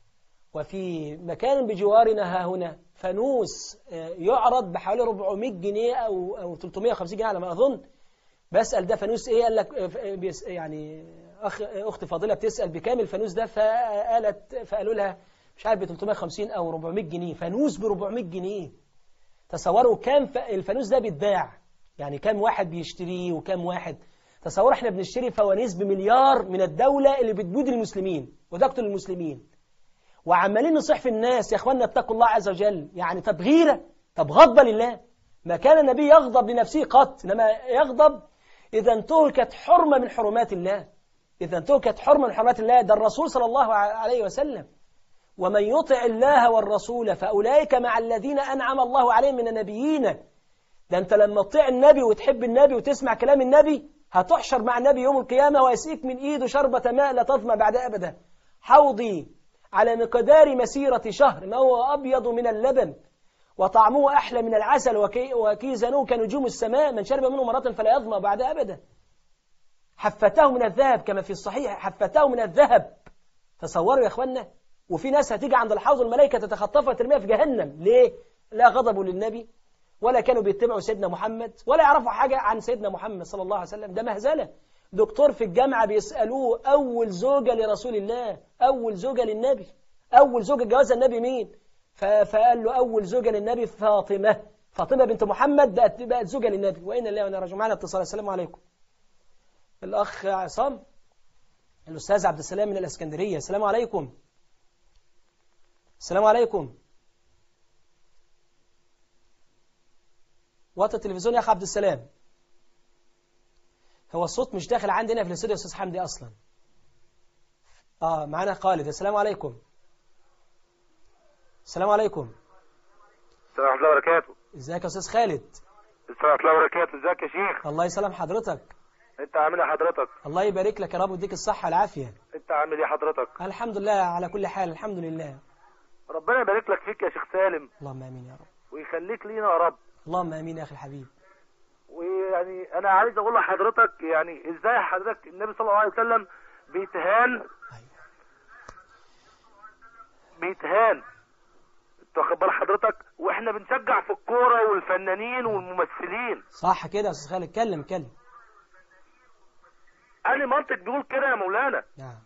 وفي مكان بجوارنا ها هنا فانوس آه، يعرض بحوالي 400 جنيه أو أو 350 جنيه على ما أظن بسأل ده فانوس إيه قال لك آه، بيس- يعني أخ أخت فاضلة بتسأل بكام الفانوس ده فقالت فقالوا لها مش عارف ب 350 أو 400 جنيه فانوس ب 400 جنيه تصوروا كام ف- الفانوس ده بيتباع يعني كام واحد بيشتريه وكام واحد تصوروا احنا بنشتري فوانيس بمليار من الدولة اللي بتجود المسلمين وتقتل المسلمين وعمالين نصيح في الناس يا اخوانا اتقوا الله عز وجل يعني طب غيرة طب غضب لله ما كان النبي يغضب لنفسه قط انما يغضب اذا انتهكت حرمة من حرمات الله اذا انتهكت حرمة من حرمات الله ده الرسول صلى الله عليه وسلم ومن يطع الله والرسول فأولئك مع الذين أنعم الله عليهم من النبيين ده أنت لما تطيع النبي وتحب النبي وتسمع كلام النبي هتحشر مع النبي يوم القيامة ويسقيك من إيده شربة ماء لا تظمأ بعد أبدا حوضي على مقدار مسيرة شهر ما هو أبيض من اللبن وطعمه أحلى من العسل وكي وكيزنوه كنجوم السماء من شرب منه مرة فلا يظمأ بعد أبدا حفتاه من الذهب كما في الصحيح حفتاه من الذهب تصوروا يا اخوانا وفي ناس هتيجي عند الحوض الملائكة تتخطفها ترميها في جهنم ليه؟ لا غضبوا للنبي ولا كانوا بيتبعوا سيدنا محمد ولا يعرفوا حاجة عن سيدنا محمد صلى الله عليه وسلم ده مهزلة دكتور في الجامعة بيسألوه أول زوجة لرسول الله أول زوجة للنبي أول زوجة جواز النبي مين؟ ف- فقال له أول زوجة للنبي فاطمة فاطمة بنت محمد بقت بقت زوجة للنبي وإن الله وإنا راجعون معنا اتصال السلام عليكم الأخ عصام الأستاذ عبد السلام من الإسكندرية السلام عليكم السلام عليكم وقت التلفزيون يا أخ عبد السلام هو الصوت مش داخل عندنا في الاستوديو يا أستاذ حمدي أصلا آه معانا خالد السلام عليكم السلام عليكم السلام ورحمة الله وبركاته ازيك يا أستاذ خالد السلام ورحمة الله وبركاته ازيك يا شيخ الله يسلم حضرتك انت عامل ايه حضرتك الله يبارك لك يا رب ويديك الصحة والعافية انت عامل ايه حضرتك الحمد لله على كل حال الحمد لله ربنا يبارك لك فيك يا شيخ سالم اللهم آمين يا رب ويخليك لينا يا رب اللهم آمين يا أخي الحبيب ويعني انا عايز اقول لحضرتك يعني ازاي حضرتك النبي صلى الله عليه وسلم بيتهان أيوة. بيتهان واخد بال حضرتك واحنا بنشجع في الكوره والفنانين والممثلين صح كده يا استاذ خالد اتكلم اتكلم انهي منطق بيقول كده يا مولانا نعم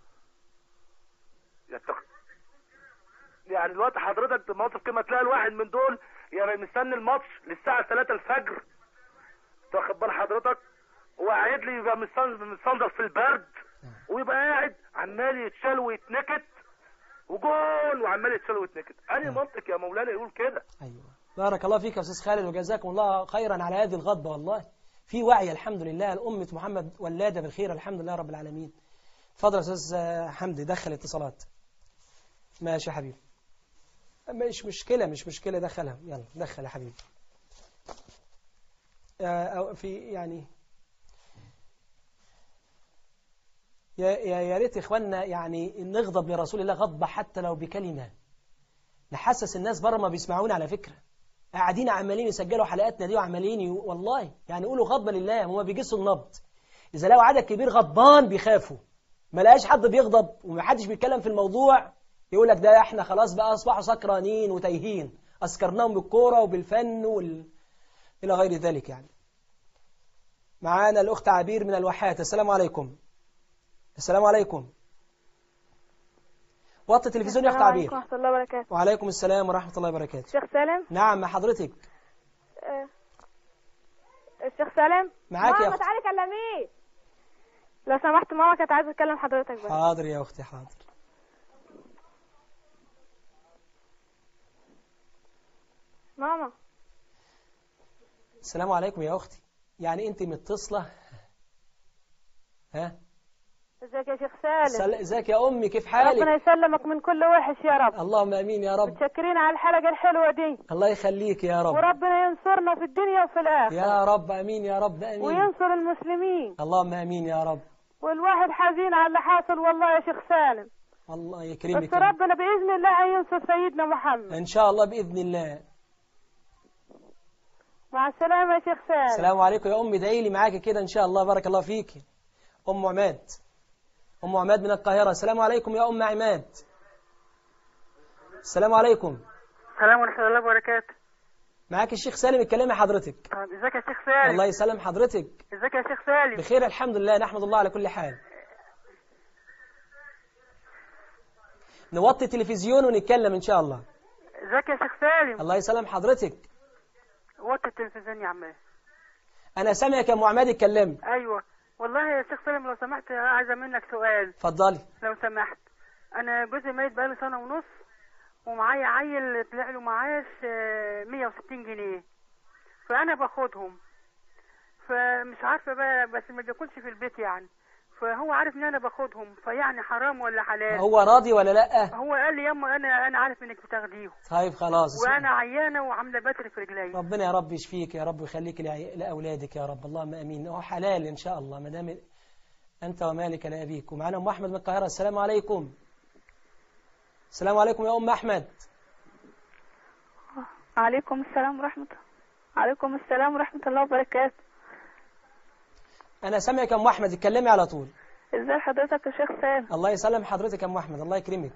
يتخ- يعني دلوقتي حضرتك موقف كده تلاقي الواحد من دول يعني مستني الماتش للساعه 3 الفجر واخد بال حضرتك وقاعد لي يبقى مستن- مستنظر في البرد ويبقى قاعد عمال يتشال ويتنكت وجول وعمال يتشال ويتنكت انهي منطق يا مولانا يقول كده ايوه بارك الله فيك يا استاذ خالد وجزاكم الله خيرا على هذه الغضبه والله في وعي الحمد لله الأمة محمد ولاده بالخير الحمد لله رب العالمين اتفضل يا استاذ حمدي دخل اتصالات ماشي يا حبيبي مش مشكله مش مشكله دخلها يلا دخل يا حبيبي آه، أو في يعني يا يا يا ريت يا اخواننا يعني نغضب لرسول الله غضبه حتى لو بكلمه نحسس الناس بره ما بيسمعونا على فكره قاعدين عمالين يسجلوا حلقاتنا دي وعمالين ي... والله يعني يقولوا غضبا لله هم بيجسوا النبض اذا لو عدد كبير غضبان بيخافوا ما لقاش حد بيغضب ومحدش بيتكلم في الموضوع يقول لك ده احنا خلاص بقى اصبحوا سكرانين وتايهين اسكرناهم بالكوره وبالفن وال... الى غير ذلك يعني معانا الاخت عبير من الواحات السلام عليكم السلام عليكم وطي التلفزيون يا اخت السلام عبير عليكم ورحمة الله وبركاته وعليكم السلام ورحمه الله وبركاته الشيخ سالم نعم مع حضرتك آه، الشيخ سالم معاك يا ماما أختي. تعالي كلميه لو سمحت ماما كانت عايزة تكلم حضرتك بقى حاضر يا اختي حاضر ماما السلام عليكم يا اختي يعني انت متصله ها ازيك يا شيخ سالم سل- ازيك يا امي كيف ربنا حالك يسلمك من كل وحش يا رب اللهم امين يا رب متشكرين على الحلقة الحلوة دي الله يخليك يا رب وربنا ينصرنا في الدنيا وفي الآخرة يا رب امين يا رب امين وينصر المسلمين اللهم امين يا رب والواحد حزين على اللي حاصل والله يا شيخ سالم الله بس يكرمك يا رب. ربنا بإذن الله هينصر سيدنا محمد ان شاء الله باذن الله مع السلامة يا شيخ سالم السلام عليكم يا امي ادعي لي معاكي كده ان شاء الله بارك الله فيك ام عماد ام عماد من القاهره السلام عليكم يا ام عماد السلام عليكم السلام ورحمة الله وبركاته معاك الشيخ سالم اتكلمي حضرتك طب ازيك يا شيخ سالم الله يسلم حضرتك ازيك يا شيخ سالم بخير الحمد لله نحمد الله على كل حال نوطي التلفزيون ونتكلم ان شاء الله ازيك يا شيخ سالم الله يسلم حضرتك وطي التلفزيون يا عم انا سامعك يا ام عماد اتكلمي ايوه والله يا شيخ سالم لو سمحت عايزة منك سؤال اتفضلي لو سمحت انا جوزي ميت بقاله سنة ونص ومعايا عيل طلع له معاش آه، 160 جنيه فانا باخدهم فمش عارفة بقى بس ما بيكونش في البيت يعني فهو عارف ان انا باخدهم فيعني حرام ولا حلال هو راضي ولا لا هو قال لي ياما انا انا عارف انك بتاخديهم طيب خلاص وانا عيانه وعامله بتر في رجلي ربنا يا رب يشفيك يا رب ويخليك لعي- لاولادك يا رب اللهم امين هو حلال ان شاء الله ما دام انت ومالك لابيك ومعانا ام احمد من القاهره السلام عليكم السلام عليكم يا ام احمد عليكم السلام ورحمة عليكم السلام ورحمة الله وبركاته انا سامعك يا ام احمد اتكلمي على طول ازاي حضرتك يا شيخ سالم الله يسلم حضرتك يا ام احمد الله يكرمك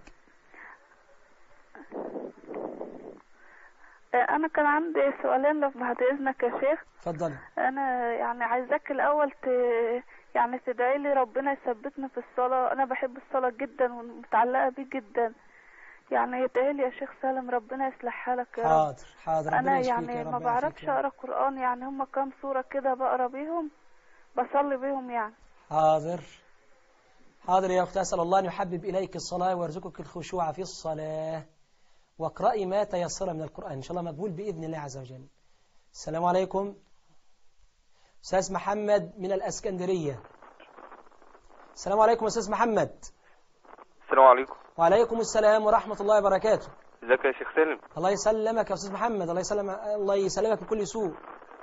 آه، انا كان عندي سؤالين لو بعد اذنك يا شيخ اتفضلي انا يعني عايزاك الاول ت... يعني تدعي لي ربنا يثبتنا في الصلاة انا بحب الصلاة جدا ومتعلقة بيه جدا يعني يدعي لي يا شيخ سالم ربنا يصلح حالك يا رب حاضر حاضر ربنا انا يشفيك يعني يا ما رب بعرفش ويعافيك يا رب. اقرا قرآن يعني هم كام سورة كده بقرا بيهم بصلي بيهم يعني حاضر حاضر يا أخت أسأل الله أن يحبب إليك الصلاة ويرزقك الخشوع في الصلاة واقرأي ما تيسر من القرآن إن شاء الله مقبول بإذن الله عز وجل السلام عليكم أستاذ محمد من الأسكندرية السلام عليكم أستاذ محمد السلام عليكم وعليكم السلام ورحمة الله وبركاته ازيك يا شيخ سالم الله يسلمك يا أستاذ محمد الله يسلم الله يسلمك من كل سوء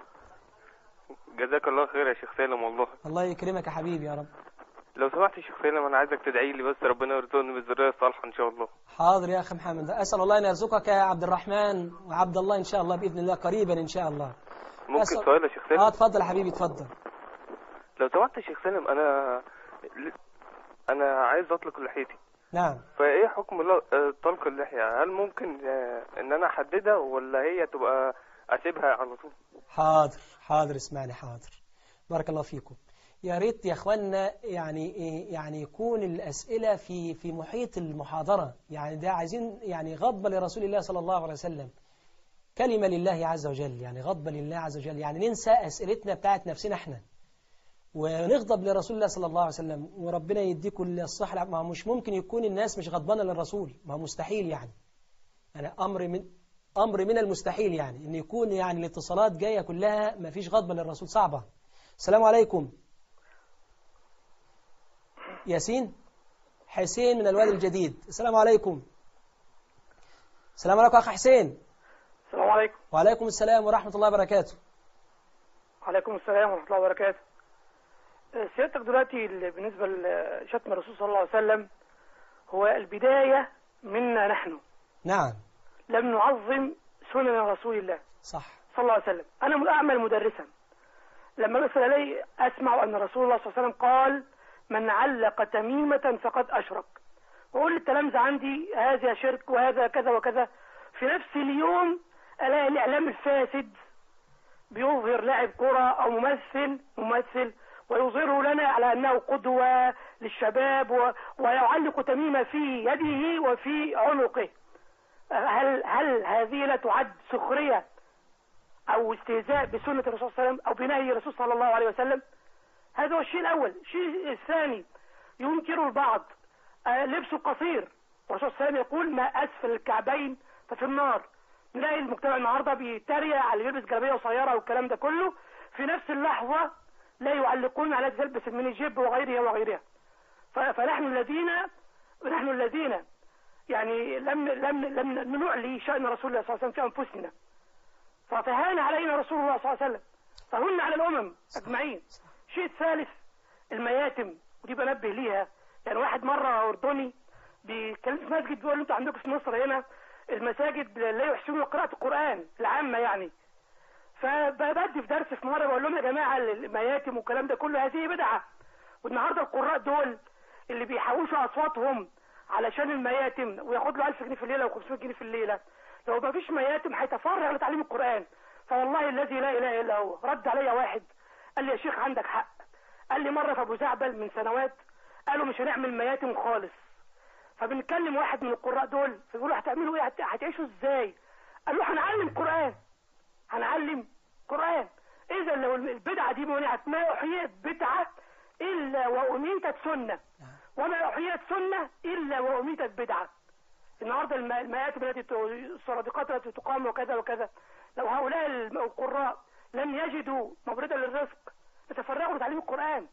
جزاك الله خير يا شيخ سالم والله الله يكرمك يا حبيبي يا رب لو سمحت يا شيخ سالم انا عايزك تدعي لي بس ربنا يرزقني بالذريه الصالحه ان شاء الله حاضر يا أخي محمد أسأل الله أن يرزقك يا عبد الرحمن وعبد الله إن شاء الله بإذن الله قريبا إن شاء الله ممكن أسأل- سؤال يا شيخ سالم اه اتفضل يا حبيبي اتفضل لو سمحت يا شيخ سالم انا ل- انا عايز اطلق لحيتي نعم فايه حكم ل- آه، طلق اللحية هل ممكن آه، ان انا احددها ولا هي تبقى اسيبها على طول حاضر حاضر اسمعني حاضر بارك الله فيكم يا ريت يا اخوانا يعني إيه- يعني يكون الاسئله في في محيط المحاضره يعني ده عايزين يعني غضبه لرسول الله صلى الله عليه وسلم كلمه لله عز وجل يعني غضبه لله عز وجل يعني ننسى اسئلتنا بتاعت نفسنا احنا ونغضب لرسول الله صلى الله عليه وسلم وربنا يديكم الصحة ما هو مش ممكن يكون الناس مش غضبانة للرسول ما هو مستحيل يعني يعني أمر من أمر من المستحيل يعني إن يكون يعني الاتصالات جاية كلها ما فيش غضبة للرسول صعبة السلام عليكم ياسين حسين من الوادي الجديد السلام عليكم السلام عليكم أخ حسين السلام عليكم وعليكم السلام ورحمة الله وبركاته وعليكم السلام ورحمة الله وبركاته آه، سيادتك دلوقتي ال- بالنسبة لشتم الرسول صلى الله عليه وسلم هو البداية منا نحن نعم لم نعظم سنن رسول الله صح صلى الله عليه وسلم أنا أعمل مدرسا لما مثل لي أسمع أن رسول الله صلى الله عليه وسلم قال من علق تميمة فقد أشرك وأقول للتلامذة عندي هذا شرك وهذا كذا وكذا في نفس اليوم ألاقي الإعلام الفاسد بيظهر لاعب كرة أو ممثل ممثل ويظهره لنا على أنه قدوة للشباب و... ويعلق تميمة في يده وفي عنقه هل هل هذه لا تعد سخرية أو استهزاء بسنة الرسول صلى الله عليه وسلم أو بنهي الرسول صلى الله عليه وسلم هذا هو الشيء الأول الشيء الثاني ينكر البعض آه، لبسه قصير الرسول صلى الله عليه وسلم يقول ما أسفل الكعبين ففي النار نلاقي المجتمع النهارده بيتريق على اللي بيلبس جلابيه قصيره والكلام ده كله في نفس اللحظه لا يعلقون على تلبس الميني جيب وغيرها وغيرها ف- فنحن الذين نحن الذين يعني لم لم لم نعلي شأن رسول الله صلى الله عليه وسلم في أنفسنا فتهان علينا رسول الله صلى الله عليه وسلم فهن على الأمم أجمعين الشيء الثالث المياتم ودي بنبه ليها يعني واحد مرة أردني بيتكلم في مسجد بيقول له انتوا عندكم في مصر هنا المساجد لا يحسنون قراءة القرآن العامة يعني فبدي في درس في مرة بقول لهم يا جماعة المياتم والكلام ده كله هذه بدعة والنهارده القراء دول اللي بيحوشوا أصواتهم علشان المياتم وياخد له 1000 جنيه في الليلة و500 جنيه في الليلة لو ما فيش مياتم هيتفرغ لتعليم القرآن فوالله الذي لا إله إلا هو رد عليا واحد قال لي يا شيخ عندك حق قال لي مرة في أبو زعبل من سنوات قالوا مش هنعمل مياتم خالص فبنتكلم واحد من القراء دول فبيقولوا هتعملوا ايه هت- هتعيشوا ازاي قال له هنعلم قرآن هنعلم قرآن اذا لو البدعة دي منعت ما احييت بدعة الا واميتت سنة وما احييت سنة الا واميتت بدعة النهارده الم- المآتم التي ت- الصرادقات التي تقام وكذا وكذا لو هؤلاء الم- القراء لم يجدوا مبردا للرزق يتفرغوا لتعليم القرآن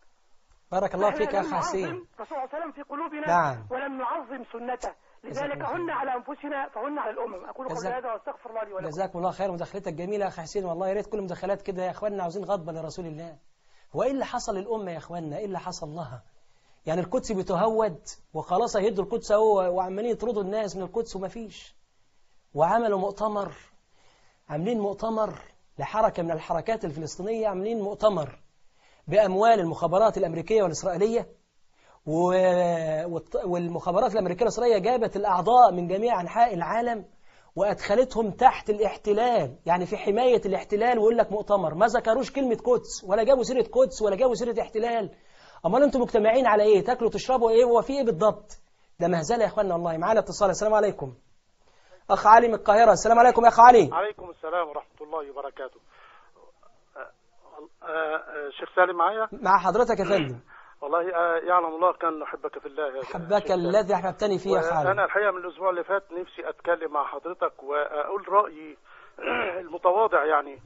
بارك الله نحن فيك يا لم أخ نعظم حسين الرسول صلى الله عليه وسلم في قلوبنا نعم. ولم نعظم سنته جزاك لذلك الله خير. هن على انفسنا فهن على الامم اقول قولي جزاك- هذا واستغفر الله لي ولكم جزاكم الله خير مداخلتك جميلة يا أخ حسين والله يا ريت كل مداخلات كده يا إخواننا عاوزين غضبة لرسول الله هو إيه اللي حصل للأمة يا إخواننا إيه اللي حصل لها يعني القدس بتهود وخلاص هيدوا القدس أهو وعمالين يطردوا الناس من القدس وما فيش وعملوا مؤتمر عاملين مؤتمر لحركة من الحركات الفلسطينية عاملين مؤتمر بأموال المخابرات الأمريكية والإسرائيلية و... والط- والمخابرات الأمريكية والإسرائيلية جابت الأعضاء من جميع أنحاء العالم وأدخلتهم تحت الاحتلال يعني في حماية الاحتلال ويقول لك مؤتمر ما ذكروش كلمة قدس ولا جابوا سيرة قدس ولا جابوا سيرة احتلال أمال أنتم مجتمعين على إيه تاكلوا تشربوا إيه هو في إيه بالضبط ده مهزلة يا إخواننا والله معانا اتصال السلام عليكم أخ علي من القاهرة السلام عليكم يا أخ علي عليكم السلام ورحمة الله وبركاته آه، آه، آه، شيخ سالم معايا مع حضرتك يا فندم والله آه، يعلم الله كان نحبك في الله يا شيخ حبك سالم. الذي أحببتني فيه يا أخ علي أنا الحقيقة من الأسبوع اللي فات نفسي أتكلم مع حضرتك وأقول رأيي المتواضع يعني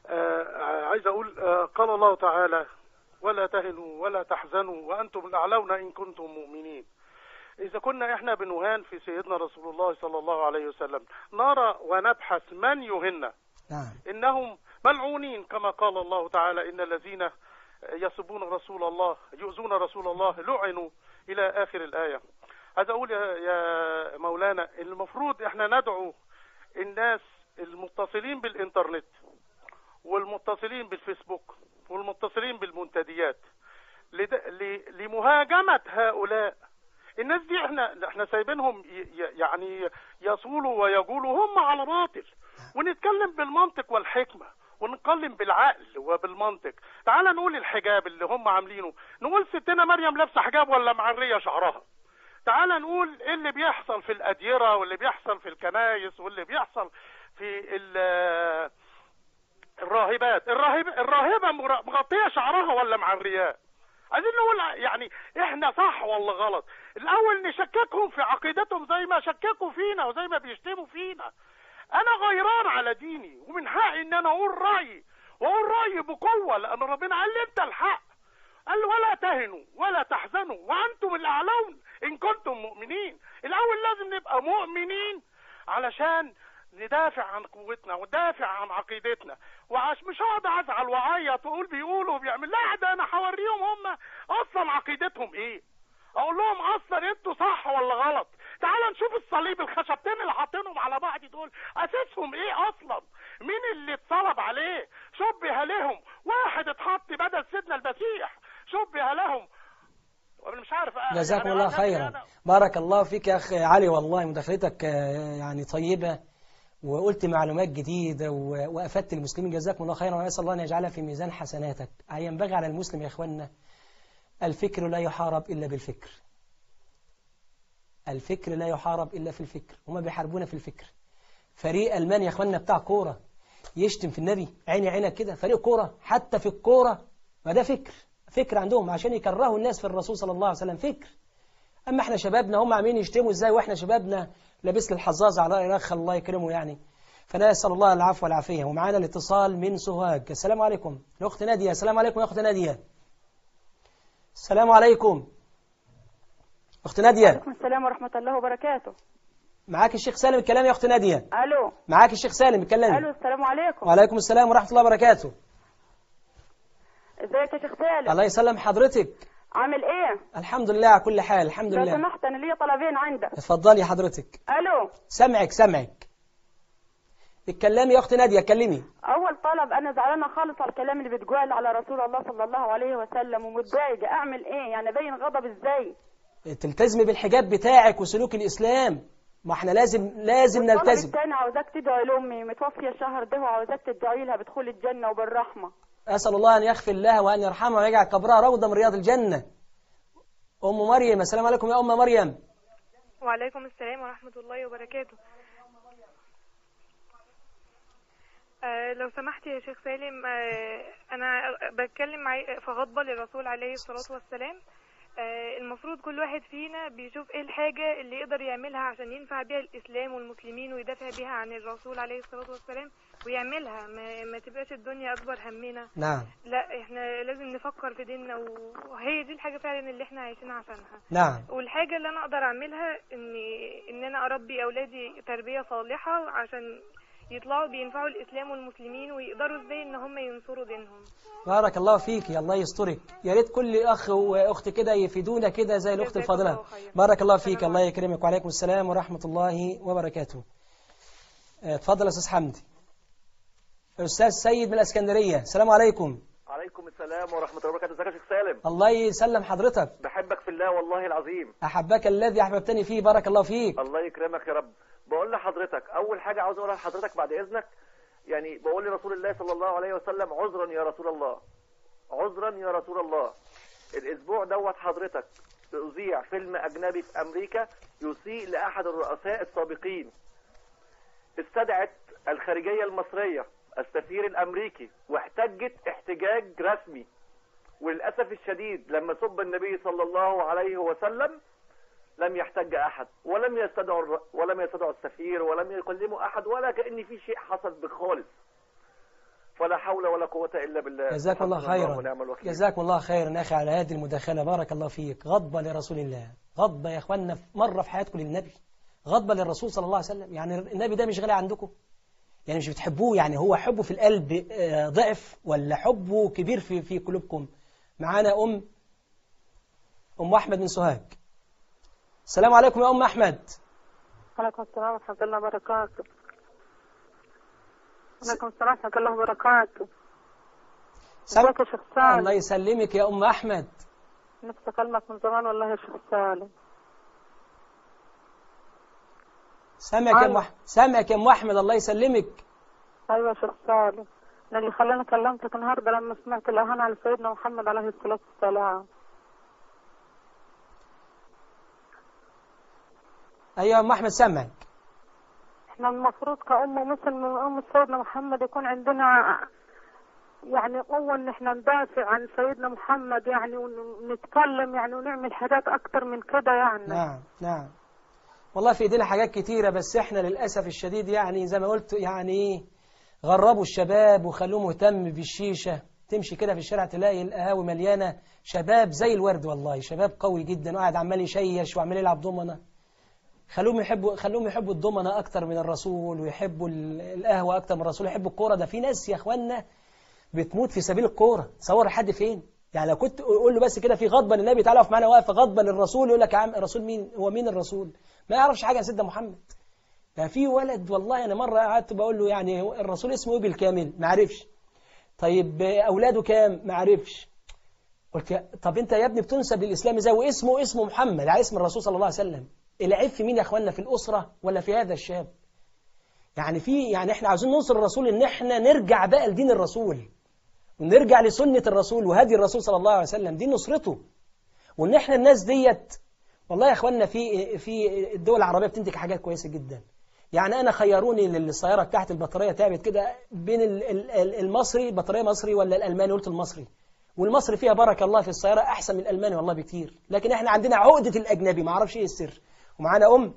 آه، عايز أقول آه، قال الله تعالى ولا تهنوا ولا تحزنوا وأنتم الأعلون إن كنتم مؤمنين إذا كنا إحنا بنهان في سيدنا رسول الله صلى الله عليه وسلم نرى ونبحث من يهنا نعم إنهم ملعونين كما قال الله تعالى إن الذين يسبون رسول الله يؤذون رسول الله لعنوا إلى آخر الآية عايز أقول يا يا مولانا المفروض إحنا ندعو الناس المتصلين بالإنترنت والمتصلين بالفيسبوك والمتصلين بالمنتديات لد- ل- لمهاجمة هؤلاء الناس دي احنا احنا سايبينهم ي- ي- يعني يصولوا ويجولوا هم على باطل ونتكلم بالمنطق والحكمه ونتكلم بالعقل وبالمنطق تعال نقول الحجاب اللي هم عاملينه نقول ستنا مريم لابسه حجاب ولا معريه شعرها تعال نقول ايه اللي بيحصل في الاديره واللي بيحصل في الكنايس واللي بيحصل في ال- الراهبات الراهب الراهبه مر- مغطيه شعرها ولا معرياه عايزين نقول يعني احنا صح ولا غلط الاول نشككهم في عقيدتهم زي ما شككوا فينا وزي ما بيشتموا فينا انا غيران على ديني ومن حقي ان انا اقول رايي واقول رايي بقوه لان ربنا قال لي انت الحق قال ولا تهنوا ولا تحزنوا وانتم الاعلون ان كنتم مؤمنين الاول لازم نبقى مؤمنين علشان ندافع عن قوتنا وندافع عن عقيدتنا وعش مش هقعد ازعل واعيط واقول بيقولوا وبيعمل لا ده انا هوريهم هم اصلا عقيدتهم ايه اقول لهم اصلا انتوا صح ولا غلط تعال نشوف الصليب الخشبتين اللي حاطينهم على بعض دول اساسهم ايه اصلا مين اللي اتصلب عليه شبه لهم واحد اتحط بدل سيدنا المسيح شبه لهم وانا مش عارف جزاكم يعني الله أنا- خيرا أنا- بارك الله فيك يا أخ علي والله مداخلتك آه، يعني طيبة وقلت معلومات جديدة و- وأفدت المسلمين جزاكم الله خيرا وأسأل الله أن يجعلها في ميزان حسناتك ينبغي على المسلم يا إخواننا الفكر لا يحارب إلا بالفكر الفكر لا يحارب إلا في الفكر هما بيحاربونا في الفكر فريق ألمانيا يا إخواننا بتاع كورة يشتم في النبي عيني عينك كده فريق كورة حتى في الكورة ما ده فكر فكر عندهم عشان يكرهوا الناس في الرسول صلى الله عليه وسلم فكر أما إحنا شبابنا هم عاملين يشتموا إزاي وإحنا شبابنا لابس لي الحظاظ على رأي الأخ الله يكرمه يعني فنسأل الله العفو والعافية ومعانا الاتصال من سوهاج السلام عليكم الأخت نادية السلام عليكم يا أخت نادية السلام عليكم أخت نادية وعليكم السلام ورحمة الله وبركاته معاك الشيخ سالم الكلام يا أخت نادية ألو معاك الشيخ سالم اتكلمي ألو السلام عليكم وعليكم السلام ورحمة الله وبركاته ازيك يا شيخ سالم الله يسلم حضرتك عامل ايه الحمد لله على كل حال الحمد لو لله سمحت أنا ليا طلبين عندك اتفضلي حضرتك ألو سمعك سمعك اتكلمي يا أخت نادية اتكلمي أول طلب أنا زعلانة خالص على الكلام اللي بتقال على رسول الله صلى الله عليه وسلم ومتضايقة أعمل إيه يعني أبين غضب إزاي تلتزمي بالحجاب بتاعك وسلوك الإسلام ما احنا لازم لازم والطلب نلتزم التاني عاوزاك تدعي لأمي متوفية الشهر ده وعاوزاك تدعي لها بدخول الجنة وبالرحمة أسأل الله أن يغفر لها وأن يرحمها ويجعل قبرها روضة من رياض الجنة أم مريم السلام عليكم يا أم مريم وعليكم السلام ورحمة الله وبركاته آه لو سمحت يا شيخ سالم آه أنا بتكلم معي في غضبة للرسول عليه الصلاة والسلام آه المفروض كل واحد فينا بيشوف ايه الحاجة اللي يقدر يعملها عشان ينفع بيها الإسلام والمسلمين ويدافع بيها عن الرسول عليه الصلاة والسلام ويعملها ما, ما تبقاش الدنيا أكبر همنا نعم لا احنا لازم نفكر في ديننا وهي دي الحاجة فعلا اللي احنا عايشين عشانها نعم والحاجة اللي أنا أقدر أعملها إن إن أنا أربي أولادي تربية صالحة عشان يطلعوا بينفعوا الإسلام والمسلمين ويقدروا إزاي إن هم ينصروا دينهم بارك الله فيك يا الله يسترك يا ريت كل أخ وأخت كده يفيدونا كده زي الأخت جزاكم الفاضلة الله خير. بارك الله فيك السلام الله يكرمك وعليكم السلام ورحمة الله وبركاته آه، اتفضل يا أستاذ حمدي أستاذ سيد من الإسكندرية السلام عليكم عليكم السلام ورحمة الله وبركاته ازيك يا شيخ سالم الله يسلم حضرتك بحبك في الله والله العظيم أحبك الذي أحببتني فيه بارك الله فيك الله يكرمك يا رب بقول لحضرتك أول حاجة عاوز أقولها لحضرتك بعد إذنك يعني بقول لرسول الله صلى الله عليه وسلم عذرا يا رسول الله عذرا يا رسول الله الأسبوع دوت حضرتك أذيع فيلم أجنبي في أمريكا يسيء لأحد الرؤساء السابقين استدعت الخارجية المصرية السفير الأمريكي واحتجت احتجاج رسمي وللأسف الشديد لما سب النبي صلى الله عليه وسلم لم يحتج أحد ولم يستدعوا الر... ولم يستدعوا السفير ولم يكلموا أحد ولا كأن في شيء حصل بخالص فلا حول ولا قوة إلا بالله جزاكم الله حسبنا خيرا ونعم الوكيل. جزاكم الله خيرا أخي على هذه المداخلة بارك الله فيك غضبة لرسول الله غضبة يا أخوانا مرة في حياتكم للنبي غضبة للرسول صلى الله عليه وسلم يعني النبي ده مش غالي عندكم يعني مش بتحبوه يعني هو حبه في القلب آه، ضعف ولا حبه كبير في في قلوبكم معانا أم أم أحمد من سوهاج السلام عليكم يا أم أحمد وعليكم السلام ورحمة الله وبركاته وعليكم السلام ورحمة الله وبركاته سلام ازيك يا شيخ سالم الله يسلمك يا أم أحمد نفسي أكلمك من زمان والله يا شيخ سالم سامعك يا أيوة. أم أحمد سامعك يا أم أحمد الله يسلمك ايوه يا شيخ سالم أنا اللي خلاني كلمتك النهارده لما سمعت الاهانه على سيدنا محمد عليه الصلاه والسلام أيوة يا أم أحمد سامعك احنا المفروض كأمة مسلم من أم سيدنا محمد يكون عندنا يعني قوة ان احنا ندافع عن سيدنا محمد يعني ونتكلم يعني ونعمل حاجات اكتر من كده يعني نعم نعم والله في ايدينا حاجات كتيرة بس احنا للأسف الشديد يعني زي ما قلت يعني ايه غربوا الشباب وخلوه مهتم بالشيشة تمشي كده في الشارع تلاقي القهاوي مليانة شباب زي الورد والله شباب قوي جدا وقاعد عمال يشيش وعمال يلعب دومنة خلوهم يحبوا خلوهم يحبوا الدومنة أكتر من الرسول ويحبوا ال- القهوة أكتر من الرسول يحبوا الكورة ده في ناس يا إخوانا بتموت في سبيل الكورة تصور لحد فين يعني لو كنت قول له بس كده في غضبة للنبي تعالى اقف معانا واقف غضبة للرسول يقول لك يا عم الرسول مين هو مين الرسول ما يعرفش حاجة عن سيدنا محمد ده في ولد والله أنا مرة قعدت بقول له يعني هو الرسول اسمه إيه بالكامل ما عرفش طيب أولاده كام ما عرفش قلت يا- طب أنت يا ابني بتنسب للإسلام إزاي واسمه اسمه محمد على اسم الرسول صلى الله عليه وسلم العيب في مين يا إخواننا في الأسرة ولا في هذا الشاب يعني في يعني احنا عاوزين ننصر الرسول ان احنا نرجع بقى لدين الرسول ونرجع لسنة الرسول وهدي الرسول صلى الله عليه وسلم دي نصرته وان احنا الناس ديت والله يا اخوانا في في الدول العربية بتنتج حاجات كويسة جدا يعني انا خيروني للسيارة بتاعت البطارية تعبت كده بين ال- ال- ال- المصري البطارية مصري ولا الالماني قلت المصري والمصري فيها بارك الله في السيارة احسن من الالماني والله بكتير لكن احنا عندنا عقدة الاجنبي ما اعرفش ايه السر ومعانا ام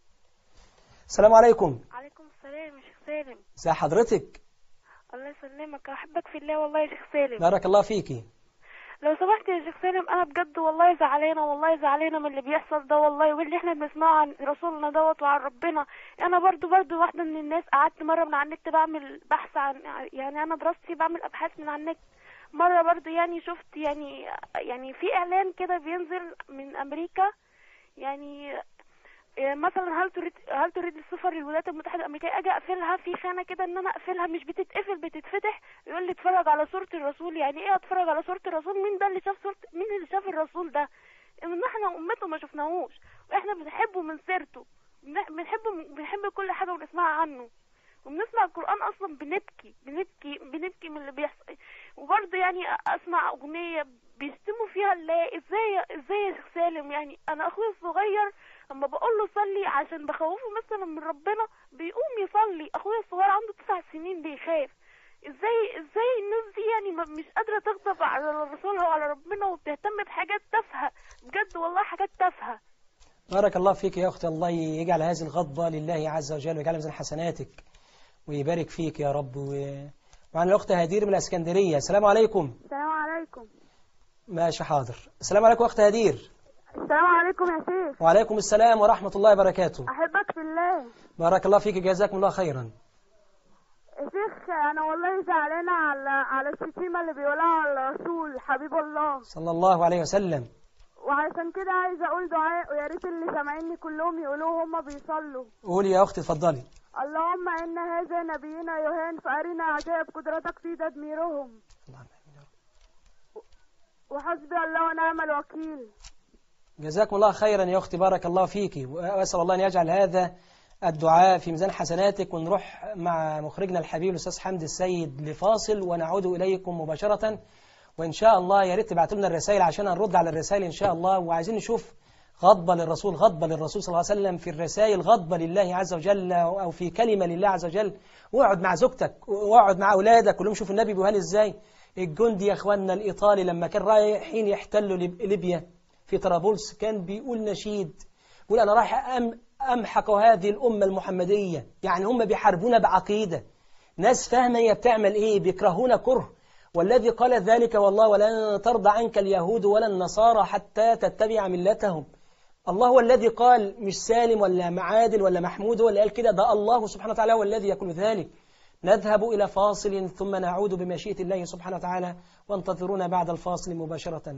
السلام عليكم عليكم السلام يا شيخ سالم ازي حضرتك الله يسلمك احبك في الله والله يا شيخ سالم بارك الله فيكي لو سمحت يا شيخ سالم انا بجد والله زعلانه والله زعلانه من اللي بيحصل ده والله واللي احنا بنسمعه عن رسولنا دوت وعن ربنا انا برضو برضو واحده من الناس قعدت مره من على النت بعمل بحث عن يعني انا دراستي بعمل ابحاث من على النت مره برضو يعني شفت يعني يعني في اعلان كده بينزل من امريكا يعني إيه مثلا هل تريد هل تريد السفر للولايات المتحده الامريكيه اجي اقفلها في خانه كده ان انا اقفلها مش بتتقفل بتتفتح يقول لي اتفرج على صوره الرسول يعني ايه اتفرج على صوره الرسول مين ده اللي شاف صوره مين اللي شاف الرسول ده ان احنا امته ما شفناهوش واحنا بنحبه من سيرته بن- بنحبه بنحب كل حاجه ونسمعها عنه وبنسمع القرآن أصلا بنبكي بنبكي بنبكي من اللي بيحصل وبرضه يعني أسمع أغنية بيشتموا فيها الله إزاي إزاي يا شيخ سالم يعني أنا أخويا الصغير لما بقول له صلي عشان بخوفه مثلا من ربنا بيقوم يصلي أخويا الصغير عنده تسع سنين بيخاف ازاي ازاي الناس دي يعني ما- مش قادرة تغضب على الرسول وعلى ربنا وبتهتم بحاجات تافهة بجد والله حاجات تافهة بارك الله فيك يا أختي الله يجعل هذه الغضبة لله عز وجل ويجعل ميزان حسناتك ويبارك فيك يا رب و... وعن الأخت هدير من الإسكندرية السلام عليكم السلام عليكم ماشي حاضر السلام عليكم أخت هدير السلام عليكم يا شيخ وعليكم السلام ورحمة الله وبركاته احبك في الله بارك الله فيك جزاكم الله خيرا يا شيخ انا والله زعلانه على على الشتيمه اللي بيقولها على الرسول حبيب الله صلى الله عليه وسلم وعشان كده عايزه اقول دعاء ويا ريت اللي سامعيني كلهم يقولوه هما بيصلوا قولي يا أختي اتفضلي اللهم ان هذا نبينا يوهان فارنا عجائب قدرتك في تدميرهم وحسبي الله ونعم الوكيل جزاكم الله خيرا يا أختي بارك الله فيك وأسأل الله أن يجعل هذا الدعاء في ميزان حسناتك ونروح مع مخرجنا الحبيب الأستاذ حمد السيد لفاصل ونعود إليكم مباشرة وإن شاء الله يا ريت تبعتوا لنا الرسائل عشان هنرد على الرسائل إن شاء الله وعايزين نشوف غضبة للرسول غضبة للرسول صلى الله عليه وسلم في الرسائل غضبة لله عز وجل أو في كلمة لله عز وجل واقعد مع زوجتك واقعد مع أولادك كلهم شوف النبي بيهان إزاي الجندي يا إخواننا الإيطالي لما كان رايحين يحتلوا ليب- ليبيا في طرابلس كان بيقول نشيد يقول أنا رايح أم أمحق هذه الأمة المحمدية يعني هم بيحاربونا بعقيدة ناس فاهمة هي بتعمل إيه بيكرهونا كره والذي قال ذلك والله ولن ترضى عنك اليهود ولا النصارى حتى تتبع ملتهم الله هو الذي قال مش سالم ولا معادل ولا محمود هو اللي قال كده ده الله سبحانه وتعالى هو الذي يقول ذلك نذهب إلى فاصل ثم نعود بمشيئة الله سبحانه وتعالى وانتظرونا بعد الفاصل مباشرة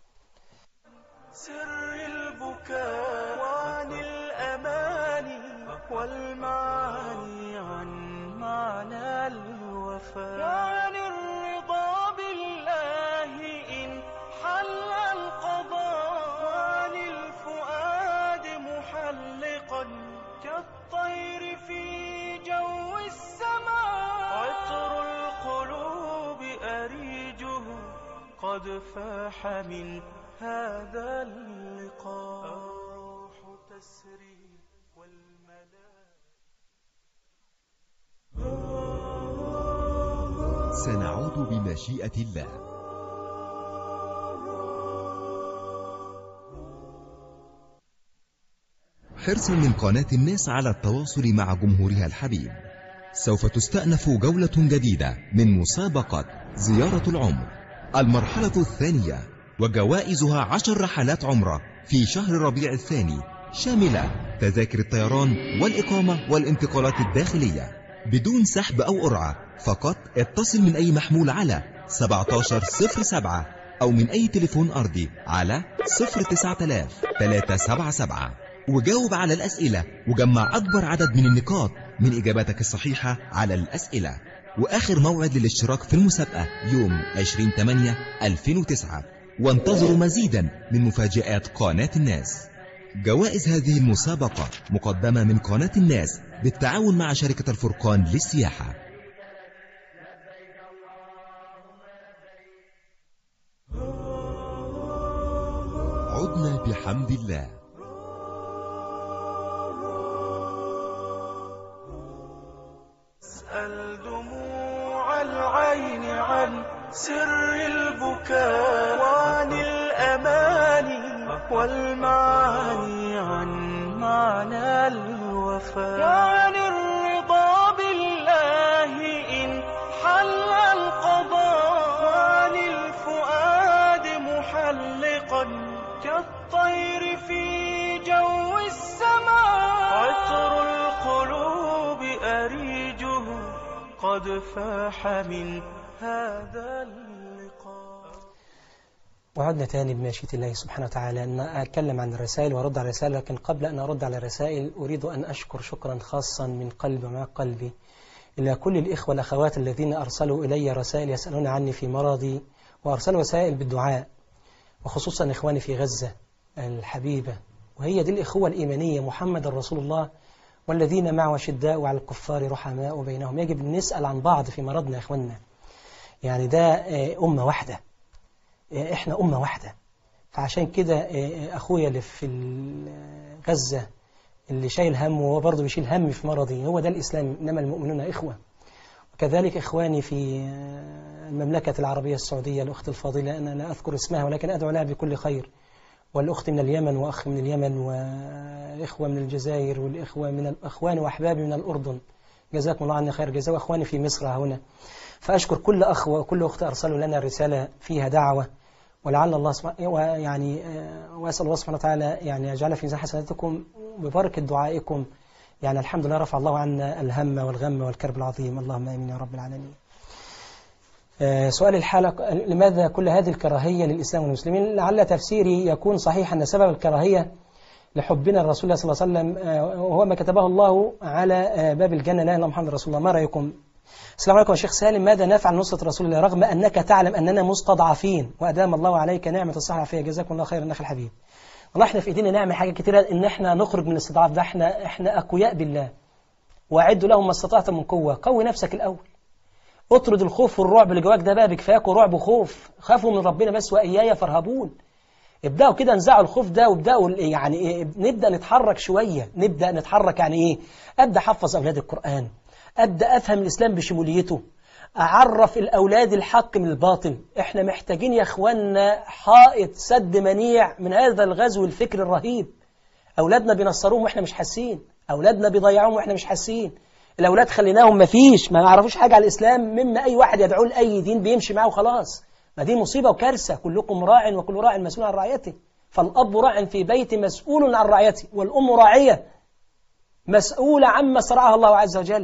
سر البكاء وعن الأماني والمعاني عن معنى الوفاء وعن الرضا بالله إن حل القضاء وعن الفؤاد محلقا كالطير قد فاح من هذا اللقاء الروح تسري سنعود بمشيئة الله حرصا من قناة الناس على التواصل مع جمهورها الحبيب سوف تستأنف جولة جديدة من مسابقة زيارة العمر المرحلة الثانية وجوائزها عشر رحلات عمرة في شهر ربيع الثاني شاملة تذاكر الطيران والإقامة والانتقالات الداخلية بدون سحب أو قرعة فقط اتصل من أي محمول على 1707 أو من أي تليفون أرضي على 09000 377 وجاوب على الأسئلة وجمع أكبر عدد من النقاط من إجاباتك الصحيحة على الأسئلة وآخر موعد للاشتراك في المسابقة يوم 20/8/2009 وانتظروا مزيدا من مفاجآت قناة الناس جوائز هذه المسابقة مقدمة من قناة الناس بالتعاون مع شركة الفرقان للسياحة عدنا بحمد الله اسأل دموع العين عن سر البكاء وعن الأماني والمعاني عن معنى الوفاء وعن الرضا بالله إن حل القضاء وعن الفؤاد محلقا كالطير في جو السماء عطر القلوب أريجه قد فاح من هذا اللقاء وعدنا تاني بمشيئة الله سبحانه وتعالى أن أتكلم عن الرسائل وأرد على الرسائل لكن قبل أن أرد على الرسائل أريد أن أشكر شكرا خاصا من قلبي ومع قلبي إلى كل الإخوة والأخوات الذين أرسلوا إلي رسائل يسألون عني في مرضي وأرسلوا رسائل بالدعاء وخصوصا إخواني في غزة الحبيبة وهي دي الإخوة الإيمانية محمد رسول الله والذين معه شداء وعلى الكفار رحماء بينهم يجب أن نسأل عن بعض في مرضنا يا إخواننا يعني ده أمة واحدة إحنا أمة واحدة فعشان كده أخويا اللي في غزة اللي شايل هم وهو برضه بيشيل هم في مرضي هو ده الإسلام إنما المؤمنون إخوة وكذلك إخواني في المملكة العربية السعودية الأخت الفاضلة أنا لا أذكر اسمها ولكن أدعو لها بكل خير والأخت من اليمن وأخ من اليمن وإخوة من الجزائر والإخوة من الأخوان وأحبابي من الأردن جزاكم الله عني خير جزاء وأخواني في مصر هنا فأشكر كل أخ وكل أخت أرسلوا لنا رسالة فيها دعوة ولعل الله سبحانه يعني وأسأل الله سبحانه وتعالى يعني يجعل في ميزان حسناتكم ببركة دعائكم يعني الحمد لله رفع الله عنا الهم والغم والكرب العظيم اللهم آمين يا رب العالمين سؤال الحلقة لماذا كل هذه الكراهية للإسلام والمسلمين لعل تفسيري يكون صحيح أن سبب الكراهية لحبنا الرسول صلى الله عليه وسلم وهو ما كتبه الله على باب الجنة لا إله إلا محمد رسول الله ما رأيكم السلام عليكم يا شيخ سالم ماذا نفعل نصرة رسول الله رغم أنك تعلم أننا مستضعفين وأدام الله عليك نعمة الصحة والعافية جزاكم الله خيرا أخي الحبيب والله احنا في ايدينا نعمل حاجة كتيرة ان احنا نخرج من الاستضعاف ده احنا احنا اقوياء بالله واعدوا لهم ما استطعتم من قوة قوي نفسك الاول اطرد الخوف والرعب اللي جواك ده بقى بكفاكوا رعب وخوف خافوا من ربنا بس واياي فارهبون ابداوا كده انزعوا الخوف ده وابداوا يعني إيه نبدا نتحرك شويه نبدا نتحرك يعني ايه ابدا احفظ اولاد القران ابدا افهم الاسلام بشموليته أعرف الأولاد الحق من الباطل إحنا محتاجين يا أخوانا حائط سد منيع من هذا الغزو الفكر الرهيب أولادنا بينصروهم وإحنا مش حاسين أولادنا بيضيعوهم وإحنا مش حاسين الأولاد خليناهم مفيش ما يعرفوش حاجة على الإسلام مما أي واحد يدعو لأي دين بيمشي معه خلاص ما دي مصيبة وكارثة كلكم راع وكل راع مسؤول عن رعيته فالأب راع في بيت مسؤول عن رعيته والأم راعية مسؤولة عما صرعها الله عز وجل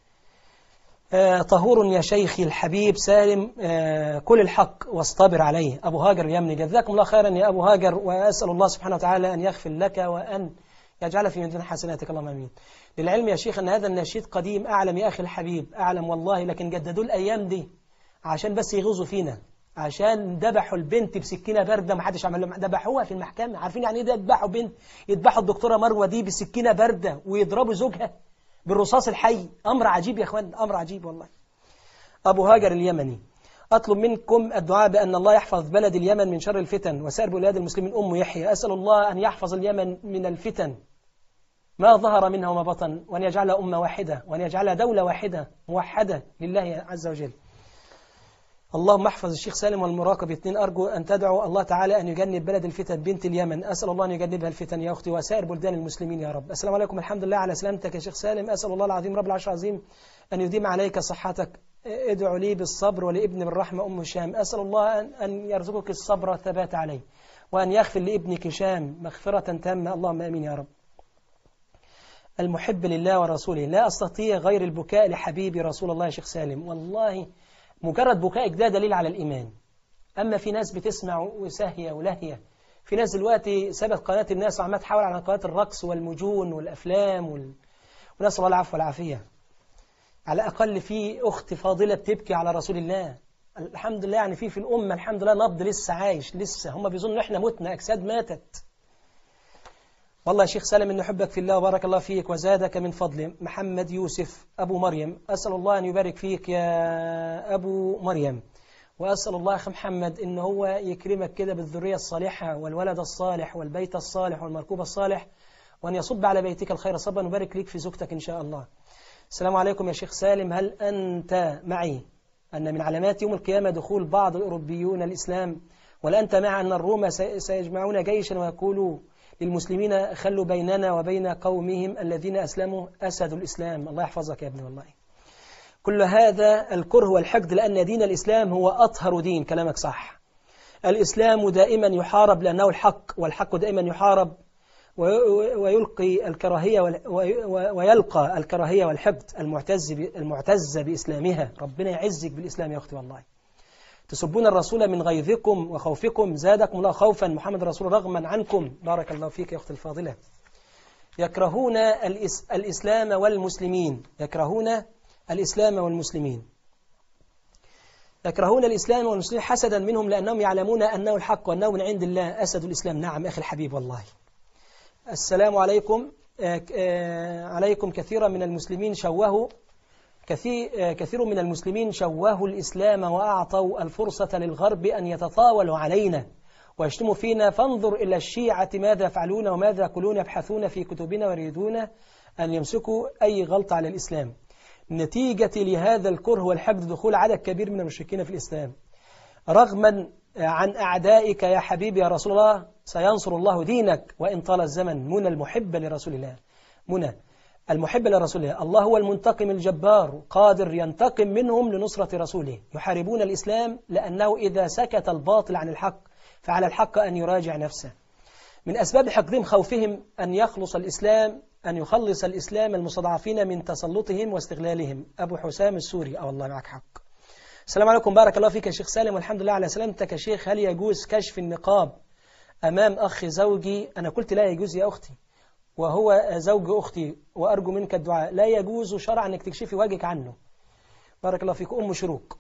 آه طهور يا شيخي الحبيب سالم آه كل الحق واصطبر عليه أبو هاجر يمني جزاكم الله خيرا يا أبو هاجر وأسأل الله سبحانه وتعالى أن يغفر لك وأن يجعل في ميزان حسناتك اللهم امين للعلم يا شيخ أن هذا النشيد قديم أعلم يا أخي الحبيب أعلم والله لكن جددوا الأيام دي عشان بس يغوظوا فينا عشان ذبحوا البنت بسكينة باردة ما حدش عمل لهم ذبحوها في المحكمة عارفين يعني ايه ده يذبحوا بنت يذبحوا الدكتورة مروة دي بسكينة باردة ويضربوا زوجها بالرصاص الحي أمر عجيب يا أخوان أمر عجيب والله أبو هاجر اليمني أطلب منكم الدعاء بأن الله يحفظ بلد اليمن من شر الفتن وسائر بلاد المسلمين أم يحيى أسأل الله أن يحفظ اليمن من الفتن ما ظهر منها وما بطن وأن يجعلها أمة واحدة وأن يجعلها دولة واحدة موحدة لله عز وجل اللهم احفظ الشيخ سالم والمراقب اثنين أرجو أن تدعو الله تعالى أن يجنب بلد الفتن بنت اليمن أسأل الله أن يجنبها الفتن يا أختي وسائر بلدان المسلمين يا رب السلام عليكم الحمد لله على سلامتك يا شيخ سالم أسأل الله العظيم رب العرش العظيم أن يديم عليك صحتك ادعو لي بالصبر ولابن بالرحمة أم هشام أسأل الله أن- أن يرزقك الصبر والثبات عليه وأن يغفر لابنك هشام مغفرة تامة اللهم آمين يا رب المحب لله ورسوله لا أستطيع غير البكاء لحبيبي رسول الله يا شيخ سالم والله مجرد بكائك ده دليل على الإيمان أما في ناس بتسمع وساهية ولهية في ناس دلوقتي سابت قناة الناس وعمالة تحاول على قناة الرقص والمجون والأفلام وال... ونسأل الله العفو والعافية على الأقل في أخت فاضلة بتبكي على رسول الله الحمد لله يعني في في الأمة الحمد لله نبض لسه عايش لسه هم بيظنوا إحنا متنا أجساد ماتت والله يا شيخ سالم إن حبك في الله وبارك الله فيك وزادك من فضله محمد يوسف أبو مريم أسأل الله أن يبارك فيك يا أبو مريم وأسأل الله يا أخي محمد إن هو يكرمك كده بالذرية الصالحة والولد الصالح والبيت الصالح والمركوب الصالح وأن يصب على بيتك الخير صبا وبارك لك في زوجتك إن شاء الله السلام عليكم يا شيخ سالم هل أنت معي أن من علامات يوم القيامة دخول بعض الأوروبيون الإسلام ولا أنت مع أن الروم سي- سيجمعون جيشا ويقولوا للمسلمين خلوا بيننا وبين قومهم الذين أسلموا أسد الإسلام الله يحفظك يا ابني والله كل هذا الكره والحقد لأن دين الإسلام هو أطهر دين كلامك صح الإسلام دائما يحارب لأنه الحق والحق دائما يحارب وي- ويلقي الكراهية وال- وي- ويلقى الكراهية والحقد المعتز ب- المعتز بإسلامها ربنا يعزك بالإسلام يا أختي والله تسبون الرسول من غيظكم وخوفكم زادكم الله خوفا محمد رسول رغما عنكم بارك الله فيك يا أختي الفاضلة يكرهون الإس الإسلام والمسلمين يكرهون الإسلام والمسلمين يكرهون الإسلام والمسلمين حسدا منهم لأنهم يعلمون أنه الحق وأنه من عند الله أسد الإسلام نعم أخي الحبيب والله السلام عليكم آه، آه، عليكم كثيرا من المسلمين شوهوا كثير, آه، كثير من المسلمين شوهوا الإسلام وأعطوا الفرصة للغرب أن يتطاولوا علينا ويشتموا فينا فانظر إلى الشيعة ماذا يفعلون وماذا يقولون يبحثون في كتبنا ويريدون أن يمسكوا أي غلطة على الإسلام نتيجة لهذا الكره والحقد دخول عدد كبير من المشركين في الإسلام رغما عن أعدائك يا حبيبي يا رسول الله سينصر الله دينك وإن طال الزمن منى المحبة لرسول الله منى المحبة لرسول الله الله هو المنتقم الجبار قادر ينتقم منهم لنصرة رسوله يحاربون الإسلام لأنه إذا سكت الباطل عن الحق فعلى الحق أن يراجع نفسه من أسباب حقدهم خوفهم أن يخلص الإسلام أن يخلص الإسلام المستضعفين من تسلطهم واستغلالهم أبو حسام السوري أو الله معك حق السلام عليكم بارك الله فيك يا شيخ سالم والحمد لله على سلامتك يا شيخ هل يجوز كشف النقاب أمام أخ زوجي أنا قلت لا يجوز يا أختي وهو زوج أختي وأرجو منك الدعاء لا يجوز شرعا أنك تكشفي وجهك عنه بارك الله فيك أم شروق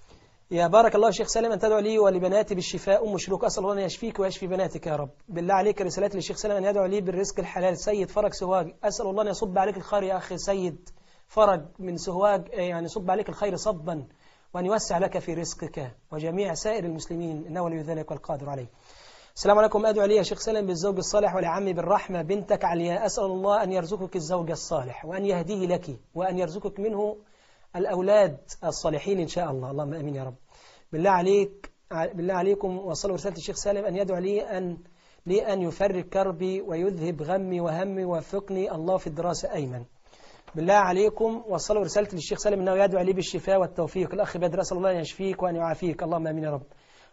يا بارك الله شيخ سالم أن تدعو لي ولبناتي بالشفاء أم شروق أسأل الله أن يشفيك ويشفي بناتك يا رب بالله عليك رسالات للشيخ سالم أن يدعو لي بالرزق الحلال سيد فرج سواج أسأل الله أن يصب عليك الخير يا أخي سيد فرج من سواج يعني يصب عليك الخير صبا وأن يوسع لك في رزقك وجميع سائر المسلمين إنه ولي ذلك والقادر عليه السلام عليكم أدعو لي يا شيخ سالم بالزوج الصالح ولعمي بالرحمة بنتك علياء أسأل الله أن يرزقك الزوج الصالح وأن يهديه لك وأن يرزقك منه الأولاد الصالحين إن شاء الله اللهم أمين يا رب بالله عليك بالله عليكم وصلوا رسالة الشيخ سالم أن يدعو لي أن لي أن يفرج كربي ويذهب غمي وهمي ووفقني الله في الدراسة أيمن بالله عليكم وصلوا رسالة للشيخ سالم أنه يدعو لي بالشفاء والتوفيق الأخ بدر أسأل الله أن يشفيك وأن يعافيك اللهم أمين يا رب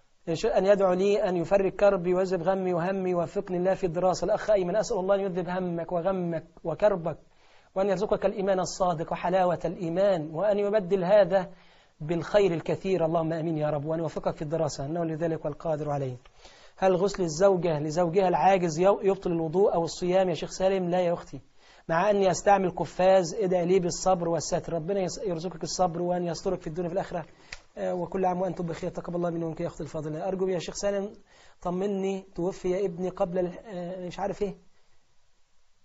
أن يدعو لي أن يفرج كربي ويذهب غمي وهمي ووفقني الله في الدراسة الأخ أيمن أسأل الله أن يذهب همك وغمك وكربك وأن يرزقك الإيمان الصادق وحلاوة الإيمان وأن يبدل هذا بالخير الكثير اللهم أمين يا رب وأن يوفقك في الدراسة أنه لذلك والقادر عليه هل غسل الزوجة لزوجها العاجز يبطل الوضوء أو الصيام يا شيخ سالم لا يا أختي مع أني أستعمل قفاز ادعي لي بالصبر والستر ربنا يرزقك الصبر وأن يسترك في الدنيا في الآخرة وكل عام وأنتم بخير تقبل الله منهم يا أختي الفاضلة أرجو يا شيخ سالم طمني توفي ابني قبل مش عارف إيه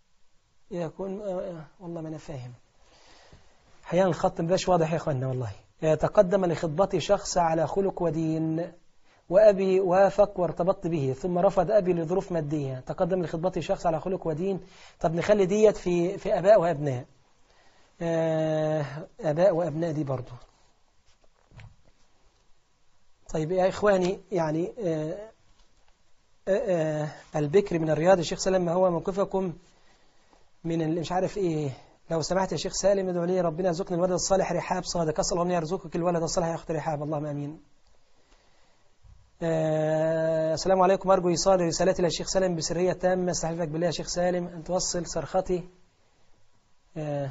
يكون والله ما أنا فاهم أحيانا الخط مبقاش واضح يا أخوانا والله تقدم لخطبتي شخص على خلق ودين وأبي وافق وارتبطت به ثم رفض أبي لظروف مادية تقدم لخطبتي شخص على خلق ودين طب نخلي ديت في في أباء وأبناء آه، أباء وأبناء دي برضو طيب يا إخواني يعني آه، آه، آه، البكر من الرياض الشيخ سلام ما هو موقفكم من ال- مش عارف إيه لو سمحت يا شيخ سالم ادعو لي ربنا يرزقني الولد الصالح رحاب صادق أسأل الله أن يرزقك الولد الصالح يا أخت رحاب اللهم آمين آه، السلام عليكم أرجو إيصال رسالتي للشيخ سالم بسرية تامة استحلفك بالله يا شيخ سالم أن توصل صرختي آه،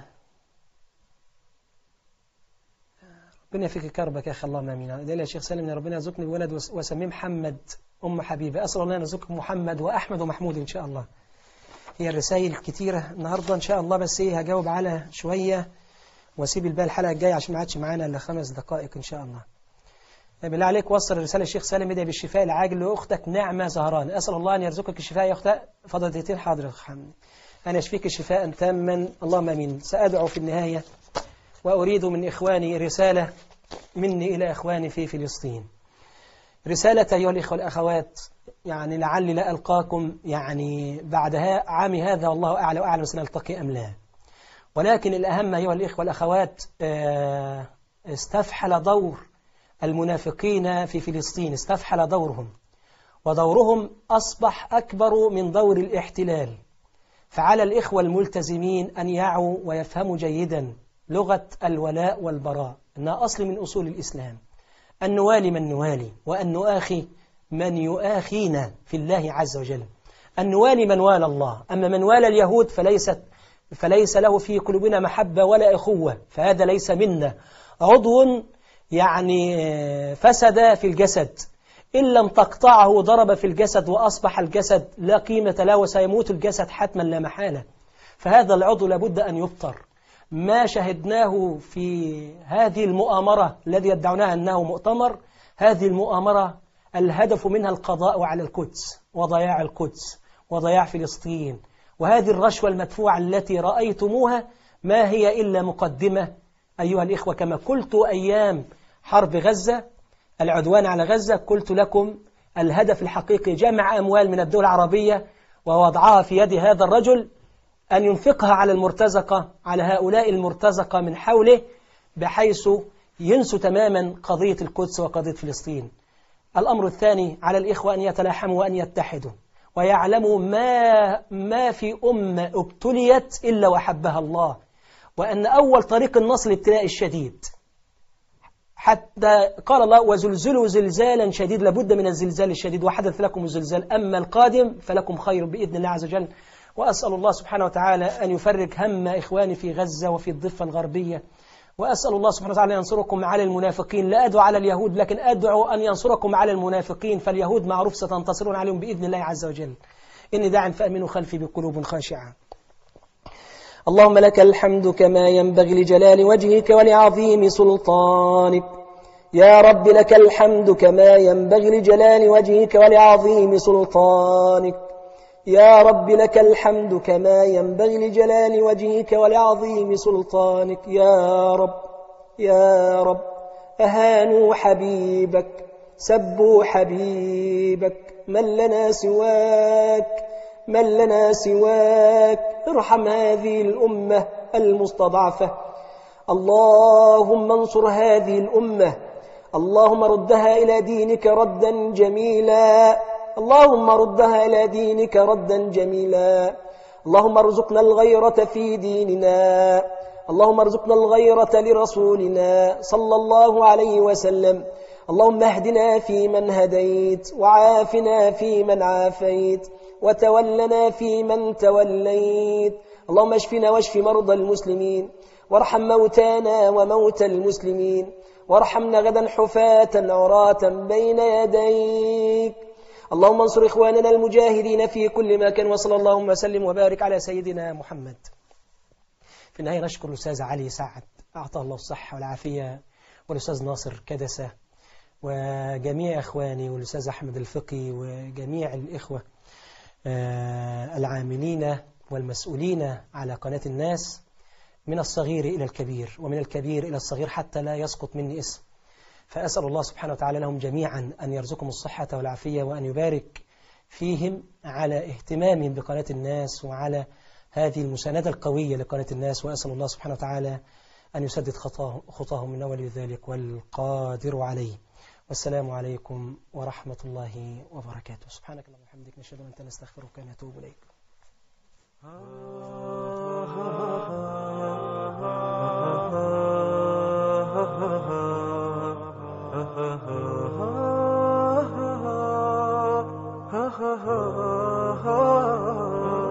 ربنا يفك كربك يا أخي اللهم آمين ادعي لي يا شيخ سالم أن ربنا يرزقني الولد وس- وسميه محمد أم حبيبة أسأل الله أن يرزقكم محمد وأحمد ومحمود إن شاء الله هي الرسائل كتيرة النهاردة إن شاء الله بس إيه هجاوب على شوية واسيب الباقي الحلقة الجاية عشان ما عادش معانا إلا خمس دقائق إن شاء الله بالله عليك وصل رسالة الشيخ سالم ادعي بالشفاء العاجل لأختك نعمة زهران أسأل الله أن يرزقك الشفاء يا أختي فضل دقيقتين حاضر يا أخ حمد أنا أشفيك شفاء تاما اللهم أمين سأدعو في النهاية وأريد من إخواني رسالة مني إلى إخواني في فلسطين رسالة أيها الإخوة الأخوات يعني لعلي لا ألقاكم يعني بعد ها- عام هذا والله أعلى وأعلم سنلتقي أم لا ولكن الأهم أيها الإخوة الأخوات آه، استفحل دور المنافقين في فلسطين استفحل دورهم ودورهم أصبح أكبر من دور الاحتلال فعلى الإخوة الملتزمين أن يعوا ويفهموا جيدا لغة الولاء والبراء إنها أصل من أصول الإسلام أن نوالي من نوالي وأن نؤاخي من يؤاخينا في الله عز وجل أن نوالي من والى الله أما من والى اليهود فليست فليس له في قلوبنا محبة ولا إخوة فهذا ليس منا عضو يعني فسد في الجسد إن لم تقطعه ضرب في الجسد وأصبح الجسد لا قيمة له وسيموت الجسد حتما لا محالة فهذا العضو لابد أن يبطر ما شهدناه في هذه المؤامرة الذي يدعونها أنه مؤتمر هذه المؤامرة الهدف منها القضاء على القدس وضياع القدس وضياع فلسطين وهذه الرشوة المدفوعة التي رأيتموها ما هي إلا مقدمة أيها الإخوة كما قلت أيام حرب غزة العدوان على غزة قلت لكم الهدف الحقيقي جمع أموال من الدول العربية ووضعها في يد هذا الرجل أن ينفقها على المرتزقة على هؤلاء المرتزقة من حوله بحيث ينسوا تماما قضية القدس وقضية فلسطين الأمر الثاني على الإخوة أن يتلاحموا وأن يتحدوا ويعلموا ما, ما في أمة ابتليت إلا وحبها الله وأن أول طريق النصر الابتلاء الشديد حتى قال الله وزلزلوا زلزالا شديد لابد من الزلزال الشديد وحدث لكم الزلزال أما القادم فلكم خير بإذن الله عز وجل وأسأل الله سبحانه وتعالى أن يفرج هم إخواني في غزة وفي الضفة الغربية وأسأل الله سبحانه وتعالى أن ينصركم على المنافقين لا أدعو على اليهود لكن أدعو أن ينصركم على المنافقين فاليهود معروف ستنتصرون عليهم بإذن الله عز وجل إني داع فأمنوا خلفي بقلوب خاشعة اللهم لك الحمد كما ينبغي لجلال وجهك ولعظيم سلطانك يا رب لك الحمد كما ينبغي لجلال وجهك ولعظيم سلطانك يا رب لك الحمد كما ينبغي لجلال وجهك ولعظيم سلطانك يا رب يا رب أهانوا حبيبك سبوا حبيبك من لنا سواك من لنا سواك ارحم هذه الأمة المستضعفة اللهم انصر هذه الأمة اللهم ردها إلى دينك ردا جميلا اللهم ردها إلى دينك ردا جميلا اللهم ارزقنا الغيرة في ديننا اللهم ارزقنا الغيرة لرسولنا صلى الله عليه وسلم اللهم اهدنا فيمن هديت وعافنا فيمن عافيت وتولنا فيمن توليت اللهم اشفنا واشف مرضى المسلمين وارحم موتانا وموتى المسلمين وارحمنا غدا حفاة عراة بين يديك اللهم انصر إخواننا المجاهدين في كل مكان وصلى اللهم وسلم وبارك على سيدنا محمد في النهاية نشكر الأستاذ علي سعد أعطاه الله الصحة والعافية والأستاذ ناصر كدسة وجميع إخواني والأستاذ أحمد الفقي وجميع الإخوة العاملين والمسؤولين على قناة الناس من الصغير إلى الكبير ومن الكبير إلى الصغير حتى لا يسقط مني اسم فأسأل الله سبحانه وتعالى لهم جميعا أن يرزقهم الصحة والعافية وأن يبارك فيهم على اهتمامهم بقناة الناس وعلى هذه المساندة القوية لقناة الناس وأسأل الله سبحانه وتعالى أن يسدد خطاه- خطاهم من ولي ذلك والقادر عليه والسلام عليكم ورحمة الله وبركاته سبحانك اللهم وبحمدك نشهد أن أنت نستغفرك ونتوب إليك ha ha ha